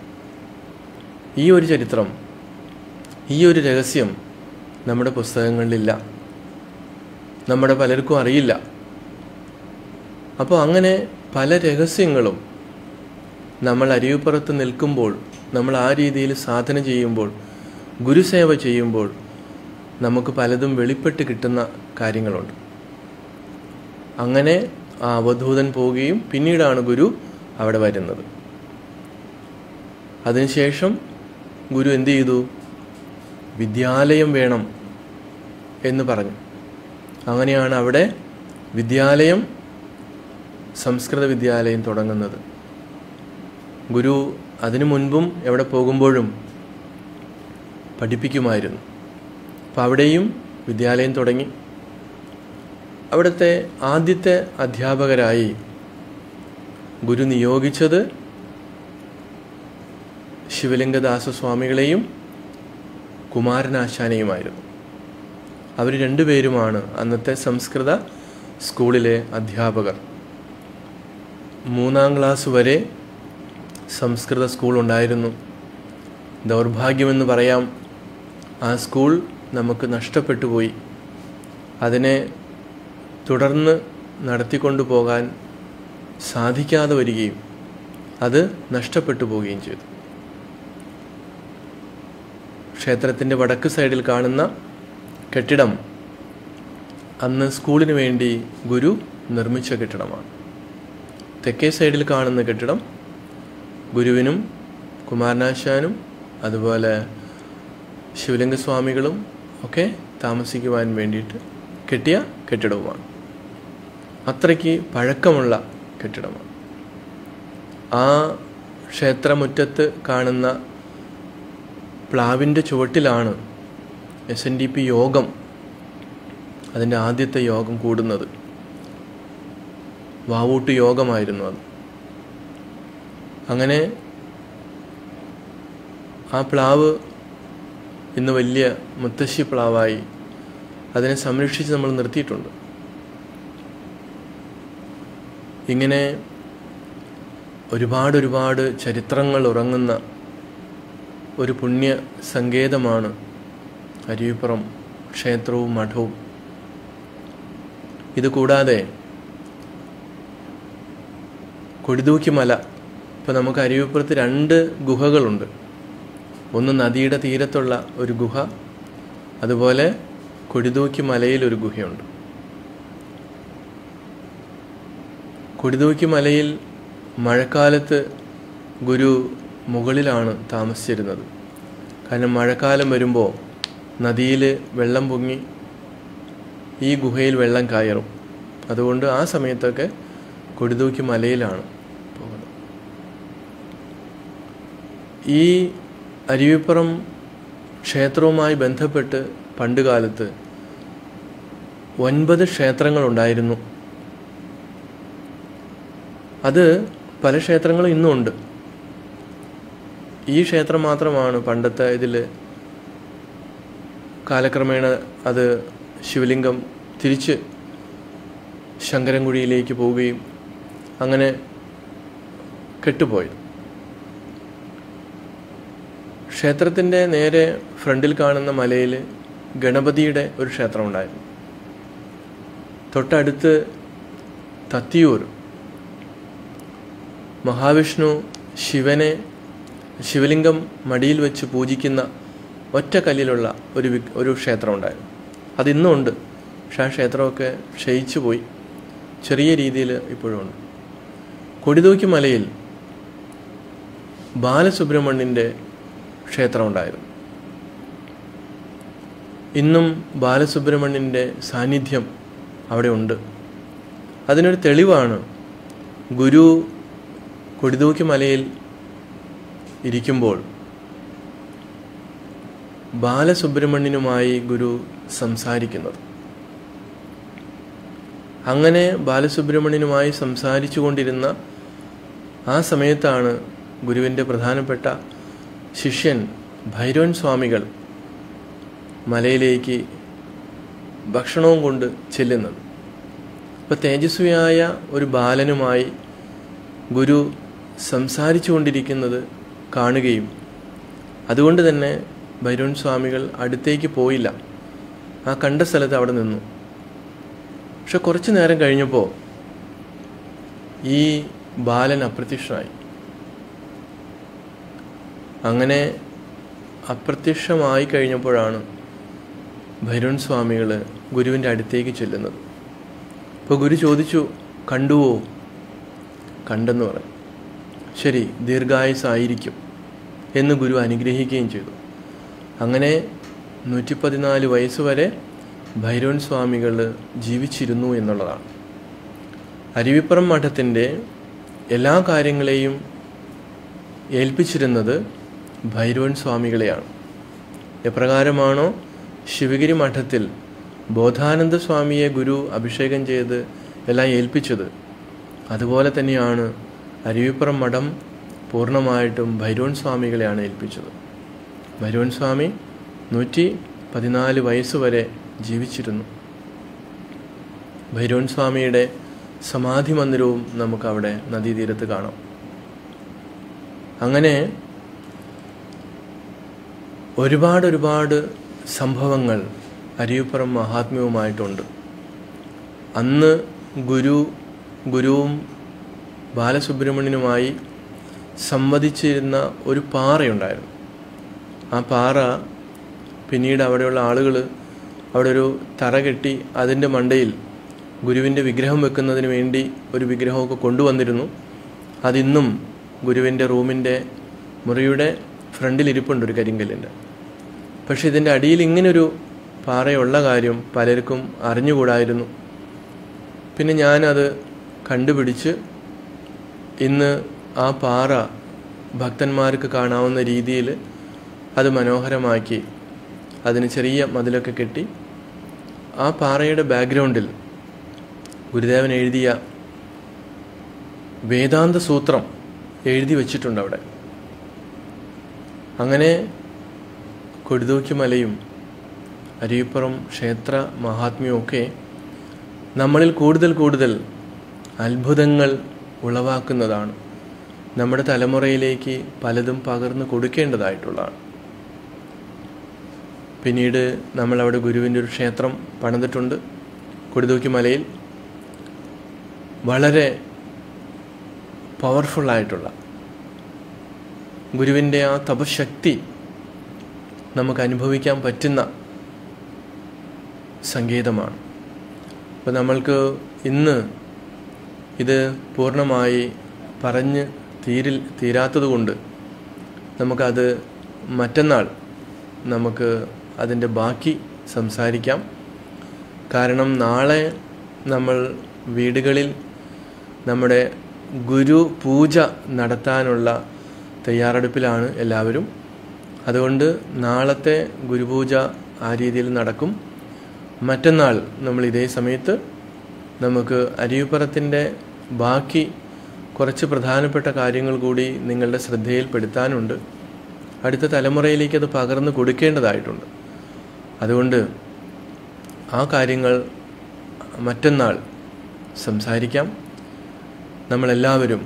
ഈ ഒരു ചരിത്രം ഈ ഒരു രഹസ്യം നമ്മുടെ പുസ്തകങ്ങളിലില്ല നമ്മുടെ പലർക്കും അറിയില്ല അപ്പോൾ അങ്ങനെ പല രഹസ്യങ്ങളും നമ്മൾ അരിവുപ്പുറത്ത് നിൽക്കുമ്പോൾ നമ്മൾ ആ രീതിയിൽ സാധന ചെയ്യുമ്പോൾ ഗുരുസേവ ചെയ്യുമ്പോൾ നമുക്ക് പലതും വെളിപ്പെട്ട് കിട്ടുന്ന കാര്യങ്ങളുണ്ട് അങ്ങനെ ആ അവധൂതൻ പോവുകയും പിന്നീടാണ് ഗുരു അവിടെ വരുന്നത് അതിനുശേഷം ഗുരു എന്ത് ചെയ്തു വിദ്യാലയം വേണം എന്ന് പറഞ്ഞു അങ്ങനെയാണ് അവിടെ വിദ്യാലയം സംസ്കൃത വിദ്യാലയം തുടങ്ങുന്നത് ഗുരു അതിനു മുൻപും എവിടെ പോകുമ്പോഴും പഠിപ്പിക്കുമായിരുന്നു അപ്പം അവിടെയും വിദ്യാലയം തുടങ്ങി അവിടുത്തെ ആദ്യത്തെ അധ്യാപകരായി ഗുരു നിയോഗിച്ചത് ശിവലിംഗദാസ സ്വാമികളെയും കുമാരനാശാനെയുമായിരുന്നു അവർ രണ്ടുപേരുമാണ് അന്നത്തെ സംസ്കൃത സ്കൂളിലെ അധ്യാപകർ മൂന്നാം ക്ലാസ് വരെ സംസ്കൃത സ്കൂൾ ഉണ്ടായിരുന്നു ദൗർഭാഗ്യമെന്ന് പറയാം ആ സ്കൂൾ നമുക്ക് നഷ്ടപ്പെട്ടു പോയി അതിനെ തുടർന്ന് നടത്തിക്കൊണ്ടു പോകാൻ സാധിക്കാതെ വരികയും അത് നഷ്ടപ്പെട്ടു പോവുകയും ചെയ്തു ക്ഷേത്രത്തിൻ്റെ വടക്ക് സൈഡിൽ കാണുന്ന കെട്ടിടം അന്ന് സ്കൂളിന് വേണ്ടി ഗുരു നിർമ്മിച്ച കെട്ടിടമാണ് തെക്കേ സൈഡിൽ കാണുന്ന കെട്ടിടം ഗുരുവിനും കുമാരനാശാനും അതുപോലെ ശിവലിംഗസ്വാമികളും ഒക്കെ താമസിക്കുവാൻ വേണ്ടിയിട്ട് കെട്ടിയ കെട്ടിടവുമാണ് അത്രയ്ക്ക് പഴക്കമുള്ള കെട്ടിടമാണ് ആ ക്ഷേത്രമുറ്റത്ത് കാണുന്ന പ്ലാവിൻ്റെ ചുവട്ടിലാണ് എസ് എൻ ഡി പി യോഗം അതിൻ്റെ ആദ്യത്തെ യോഗം കൂടുന്നത് വാവൂട്ട് യോഗമായിരുന്നു അത് അങ്ങനെ ആ പ്ലാവ് ഇന്ന് വലിയ മുത്തശ്ശി പ്ലാവായി അതിനെ സംരക്ഷിച്ച് നമ്മൾ നിർത്തിയിട്ടുണ്ട് ഇങ്ങനെ ഒരുപാട് ഒരുപാട് ചരിത്രങ്ങൾ ഉറങ്ങുന്ന ഒരു പുണ്യ സങ്കേതമാണ് അരുവിപ്പുറം ക്ഷേത്രവും മഠവും ഇത് കൂടാതെ കൊടിതൂക്കി മല ഇപ്പോൾ നമുക്ക് അരുവിപ്പുറത്ത് രണ്ട് ഗുഹകളുണ്ട് ഒന്ന് നദിയുടെ തീരത്തുള്ള ഒരു ഗുഹ അതുപോലെ കൊടിതൂക്കി മലയിൽ ഒരു ഗുഹയുണ്ട് കൊടിതൂക്കി മലയിൽ മഴക്കാലത്ത് ഗുരു മുകളിലാണ് താമസിച്ചിരുന്നത് കാരണം മഴക്കാലം വരുമ്പോൾ നദിയിൽ വെള്ളം പൊങ്ങി ഈ ഗുഹയിൽ വെള്ളം കയറും അതുകൊണ്ട് ആ സമയത്തൊക്കെ കൊടിതൂക്കി മലയിലാണ് പോകുന്നത് ഈ അരുവിപ്പുറം ക്ഷേത്രവുമായി ബന്ധപ്പെട്ട് പണ്ട് കാലത്ത് ഒൻപത് ക്ഷേത്രങ്ങളുണ്ടായിരുന്നു അത് പല ക്ഷേത്രങ്ങളും ഇന്നും ഉണ്ട് ഈ ക്ഷേത്രം മാത്രമാണ് പണ്ടത്തെ ഇതിൽ കാലക്രമേണ അത് ശിവലിംഗം തിരിച്ച് ശങ്കരൻകുഴിയിലേക്ക് പോവുകയും അങ്ങനെ കെട്ടുപോയത് ക്ഷേത്രത്തിൻ്റെ നേരെ ഫ്രണ്ടിൽ കാണുന്ന മലയിൽ ഗണപതിയുടെ ഒരു ക്ഷേത്രം ഉണ്ടായിരുന്നു തൊട്ടടുത്ത് തത്തിയൂർ മഹാവിഷ്ണു ശിവനെ ശിവലിംഗം മടിയിൽ വെച്ച് പൂജിക്കുന്ന ഒറ്റ കല്ലിലുള്ള ഒരു വി ഒരു ക്ഷേത്രം ഉണ്ടായിരുന്നു അതിന്നും ഉണ്ട് പക്ഷെ ആ ക്ഷേത്രമൊക്കെ ക്ഷയിച്ചു പോയി ചെറിയ രീതിയിൽ ഇപ്പോഴും ഉണ്ട് കൊടിതൂക്കി മലയിൽ ബാലസുബ്രഹ്മണ്യൻ്റെ ക്ഷേത്രമുണ്ടായിരുന്നു ഇന്നും ബാലസുബ്രഹ്മണ്യൻ്റെ സാന്നിധ്യം അവിടെ ഉണ്ട് അതിനൊരു തെളിവാണ് ഗുരു കൊടിതൂക്കി മലയിൽ ഇരിക്കുമ്പോൾ ബാലസുബ്രഹ്മണ്യനുമായി ഗുരു സംസാരിക്കുന്നത് അങ്ങനെ ബാലസുബ്രഹ്മണ്യനുമായി സംസാരിച്ചു കൊണ്ടിരുന്ന ആ സമയത്താണ് ഗുരുവിൻ്റെ പ്രധാനപ്പെട്ട ശിഷ്യൻ ഭൈരവൻ സ്വാമികൾ മലയിലേക്ക് ഭക്ഷണവും കൊണ്ട് ചെല്ലുന്നത് അപ്പോൾ തേജസ്വിയായ ഒരു ബാലനുമായി ഗുരു സംസാരിച്ചു കൊണ്ടിരിക്കുന്നത് കാണുകയും അതുകൊണ്ട് തന്നെ ഭൈരവൻ സ്വാമികൾ അടുത്തേക്ക് പോയില്ല ആ കണ്ട സ്ഥലത്ത് അവിടെ നിന്നു പക്ഷെ കുറച്ചു നേരം കഴിഞ്ഞപ്പോൾ ഈ ബാലൻ അപ്രത്യക്ഷനായി അങ്ങനെ അപ്രത്യക്ഷമായി കഴിഞ്ഞപ്പോഴാണ് ഭൈരവൻ സ്വാമികൾ ഗുരുവിൻ്റെ അടുത്തേക്ക് ചെല്ലുന്നത് അപ്പോൾ ഗുരു ചോദിച്ചു കണ്ടുവോ കണ്ടെന്ന് പറഞ്ഞു ശരി ദീർഘായുസായിരിക്കും എന്ന് ഗുരു അനുഗ്രഹിക്കുകയും ചെയ്തു അങ്ങനെ നൂറ്റി പതിനാല് വയസ്സ് വരെ ഭൈരവൻ സ്വാമികൾ ജീവിച്ചിരുന്നു എന്നുള്ളതാണ് അരുവിപ്പുറം മഠത്തിൻ്റെ എല്ലാ കാര്യങ്ങളെയും ഏൽപ്പിച്ചിരുന്നത് ഭൈരവൻ സ്വാമികളെയാണ് എപ്രകാരമാണോ ശിവഗിരി മഠത്തിൽ ബോധാനന്ദ സ്വാമിയെ ഗുരു അഭിഷേകം ചെയ്ത് എല്ലാം ഏൽപ്പിച്ചത് അതുപോലെ തന്നെയാണ് അരുവിപ്പുറം മഠം പൂർണ്ണമായിട്ടും ഭൈരവൻ സ്വാമികളെയാണ് ഏൽപ്പിച്ചത് ഭൈരവൻ സ്വാമി നൂറ്റി പതിനാല് വയസ്സ് വരെ ജീവിച്ചിരുന്നു ഭൈരവൻ സ്വാമിയുടെ സമാധി മന്ദിരവും നമുക്ക് അവിടെ നദീതീരത്ത് കാണാം അങ്ങനെ ഒരുപാട് ഒരുപാട് സംഭവങ്ങൾ അരിയുപ്പുറം മഹാത്മ്യവുമായിട്ടുണ്ട് അന്ന് ഗുരു ഗുരുവും ബാലസുബ്രഹ്മണ്യനുമായി സംവദിച്ചിരുന്ന ഒരു പാറയുണ്ടായിരുന്നു ആ പാറ പിന്നീട് അവിടെയുള്ള ആളുകൾ അവിടെ ഒരു തറ കെട്ടി അതിൻ്റെ മണ്ടയിൽ ഗുരുവിൻ്റെ വിഗ്രഹം വെക്കുന്നതിന് വേണ്ടി ഒരു വിഗ്രഹമൊക്കെ കൊണ്ടുവന്നിരുന്നു അതിന്നും ഗുരുവിൻ്റെ റൂമിൻ്റെ മുറിയുടെ ഫ്രണ്ടിൽ ഇരിപ്പുണ്ട് ഒരു കരിങ്കല്ലിൻ്റെ പക്ഷെ ഇതിൻ്റെ അടിയിൽ ഇങ്ങനൊരു പാറയുള്ള കാര്യം പലർക്കും അറിഞ്ഞുകൂടായിരുന്നു പിന്നെ ഞാനത് കണ്ടുപിടിച്ച് ഇന്ന് ആ പാറ ഭക്തന്മാർക്ക് കാണാവുന്ന രീതിയിൽ അത് മനോഹരമാക്കി അതിന് ചെറിയ മതിലൊക്കെ കെട്ടി ആ പാറയുടെ ബാക്ക്ഗ്രൗണ്ടിൽ ഗുരുദേവൻ എഴുതിയ വേദാന്ത സൂത്രം എഴുതി വച്ചിട്ടുണ്ട് അവിടെ അങ്ങനെ കൊടിതൂക്കി മലയും അരിയപ്പുറം ക്ഷേത്ര മഹാത്മ്യവും ഒക്കെ നമ്മളിൽ കൂടുതൽ കൂടുതൽ അത്ഭുതങ്ങൾ ഉളവാക്കുന്നതാണ് നമ്മുടെ തലമുറയിലേക്ക് പലതും പകർന്നു കൊടുക്കേണ്ടതായിട്ടുള്ളതാണ് പിന്നീട് നമ്മളവിടെ ഗുരുവിൻ്റെ ഒരു ക്ഷേത്രം പണിതിട്ടുണ്ട് കൊടിതൂക്കി മലയിൽ വളരെ പവർഫുള്ളായിട്ടുള്ള ഗുരുവിൻ്റെ ആ തപശക്തി നമുക്ക് അനുഭവിക്കാൻ പറ്റുന്ന സംഗീതമാണ് അപ്പോൾ നമ്മൾക്ക് ഇന്ന് ഇത് പൂർണ്ണമായി പറഞ്ഞ് തീരിൽ തീരാത്തതുകൊണ്ട് നമുക്കത് മറ്റന്നാൾ നമുക്ക് അതിൻ്റെ ബാക്കി സംസാരിക്കാം കാരണം നാളെ നമ്മൾ വീടുകളിൽ നമ്മുടെ ഗുരു പൂജ നടത്താനുള്ള തയ്യാറെടുപ്പിലാണ് എല്ലാവരും അതുകൊണ്ട് നാളത്തെ ഗുരുപൂജ ആ രീതിയിൽ നടക്കും മറ്റന്നാൾ നമ്മൾ ഇതേ സമയത്ത് നമുക്ക് അരിയുപ്പുറത്തിൻ്റെ ബാക്കി കുറച്ച് പ്രധാനപ്പെട്ട കാര്യങ്ങൾ കൂടി നിങ്ങളുടെ ശ്രദ്ധയിൽപ്പെടുത്താനുണ്ട് അടുത്ത തലമുറയിലേക്ക് അത് പകർന്നു കൊടുക്കേണ്ടതായിട്ടുണ്ട് അതുകൊണ്ട് ആ കാര്യങ്ങൾ മറ്റന്നാൾ സംസാരിക്കാം നമ്മളെല്ലാവരും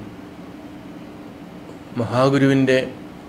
മഹാഗുരുവിൻ്റെ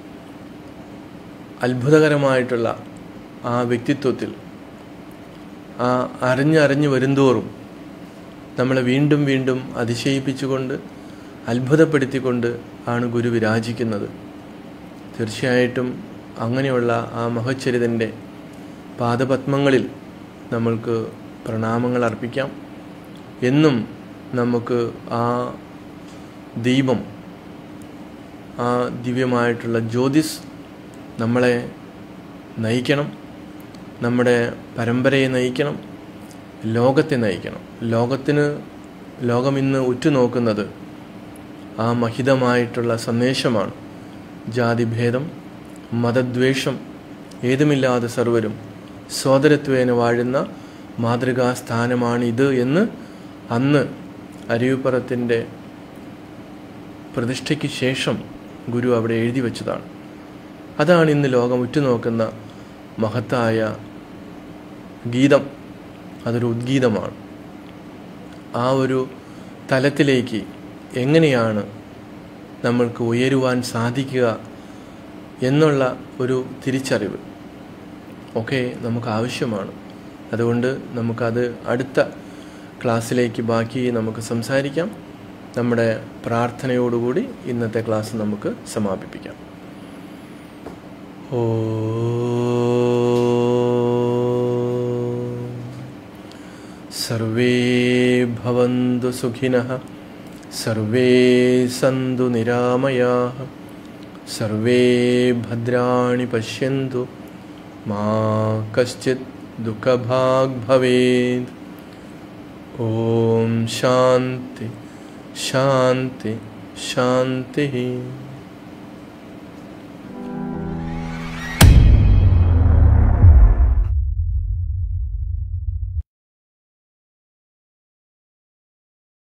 അത്ഭുതകരമായിട്ടുള്ള ആ വ്യക്തിത്വത്തിൽ ആ അറിഞ്ഞറിഞ്ഞ് വരുന്തോറും നമ്മളെ വീണ്ടും വീണ്ടും അതിശയിപ്പിച്ചുകൊണ്ട് അത്ഭുതപ്പെടുത്തിക്കൊണ്ട് ആണ് ഗുരു വിരാജിക്കുന്നത് തീർച്ചയായിട്ടും അങ്ങനെയുള്ള ആ മഹച്ചരിതൻ്റെ പാദപത്മങ്ങളിൽ നമ്മൾക്ക് പ്രണാമങ്ങൾ അർപ്പിക്കാം എന്നും നമുക്ക് ആ ദീപം ആ ദിവ്യമായിട്ടുള്ള ജ്യോതിസ് നമ്മളെ നയിക്കണം നമ്മുടെ പരമ്പരയെ നയിക്കണം ലോകത്തെ നയിക്കണം ലോകത്തിന് ലോകം ഇന്ന് ഉറ്റുനോക്കുന്നത് ആ മഹിതമായിട്ടുള്ള സന്ദേശമാണ് ജാതിഭേദം മതദ്വേഷം ഏതുമില്ലാതെ സർവരും സോദരത്വേന വാഴുന്ന മാതൃകാ സ്ഥാനമാണിത് എന്ന് അന്ന് അരുവിപ്പുറത്തിൻ്റെ പ്രതിഷ്ഠയ്ക്ക് ശേഷം ഗുരു അവിടെ എഴുതി വച്ചതാണ് അതാണ് ഇന്ന് ലോകം ഉറ്റുനോക്കുന്ന മഹത്തായ ഗീതം അതൊരു ഉദ്ഗീതമാണ് ആ ഒരു തലത്തിലേക്ക് എങ്ങനെയാണ് നമ്മൾക്ക് ഉയരുവാൻ സാധിക്കുക എന്നുള്ള ഒരു തിരിച്ചറിവ് ഒക്കെ നമുക്ക് ആവശ്യമാണ് അതുകൊണ്ട് നമുക്കത് അടുത്ത ക്ലാസ്സിലേക്ക് ബാക്കി നമുക്ക് സംസാരിക്കാം നമ്മുടെ പ്രാർത്ഥനയോടുകൂടി ഇന്നത്തെ ക്ലാസ് നമുക്ക് സമാപിപ്പിക്കാം ഓ സർവേ ഭവന്തു സുഖിനഃ സർവേ സന്തു നിരാമയാः സർവേ ഭദ്രാണി പശ്യन्तु മാ കശ്ചിത് ദുഃഖഭാഗ് ഭവേത് ഓം ശാന്തി ശാന്തി ശാന്തി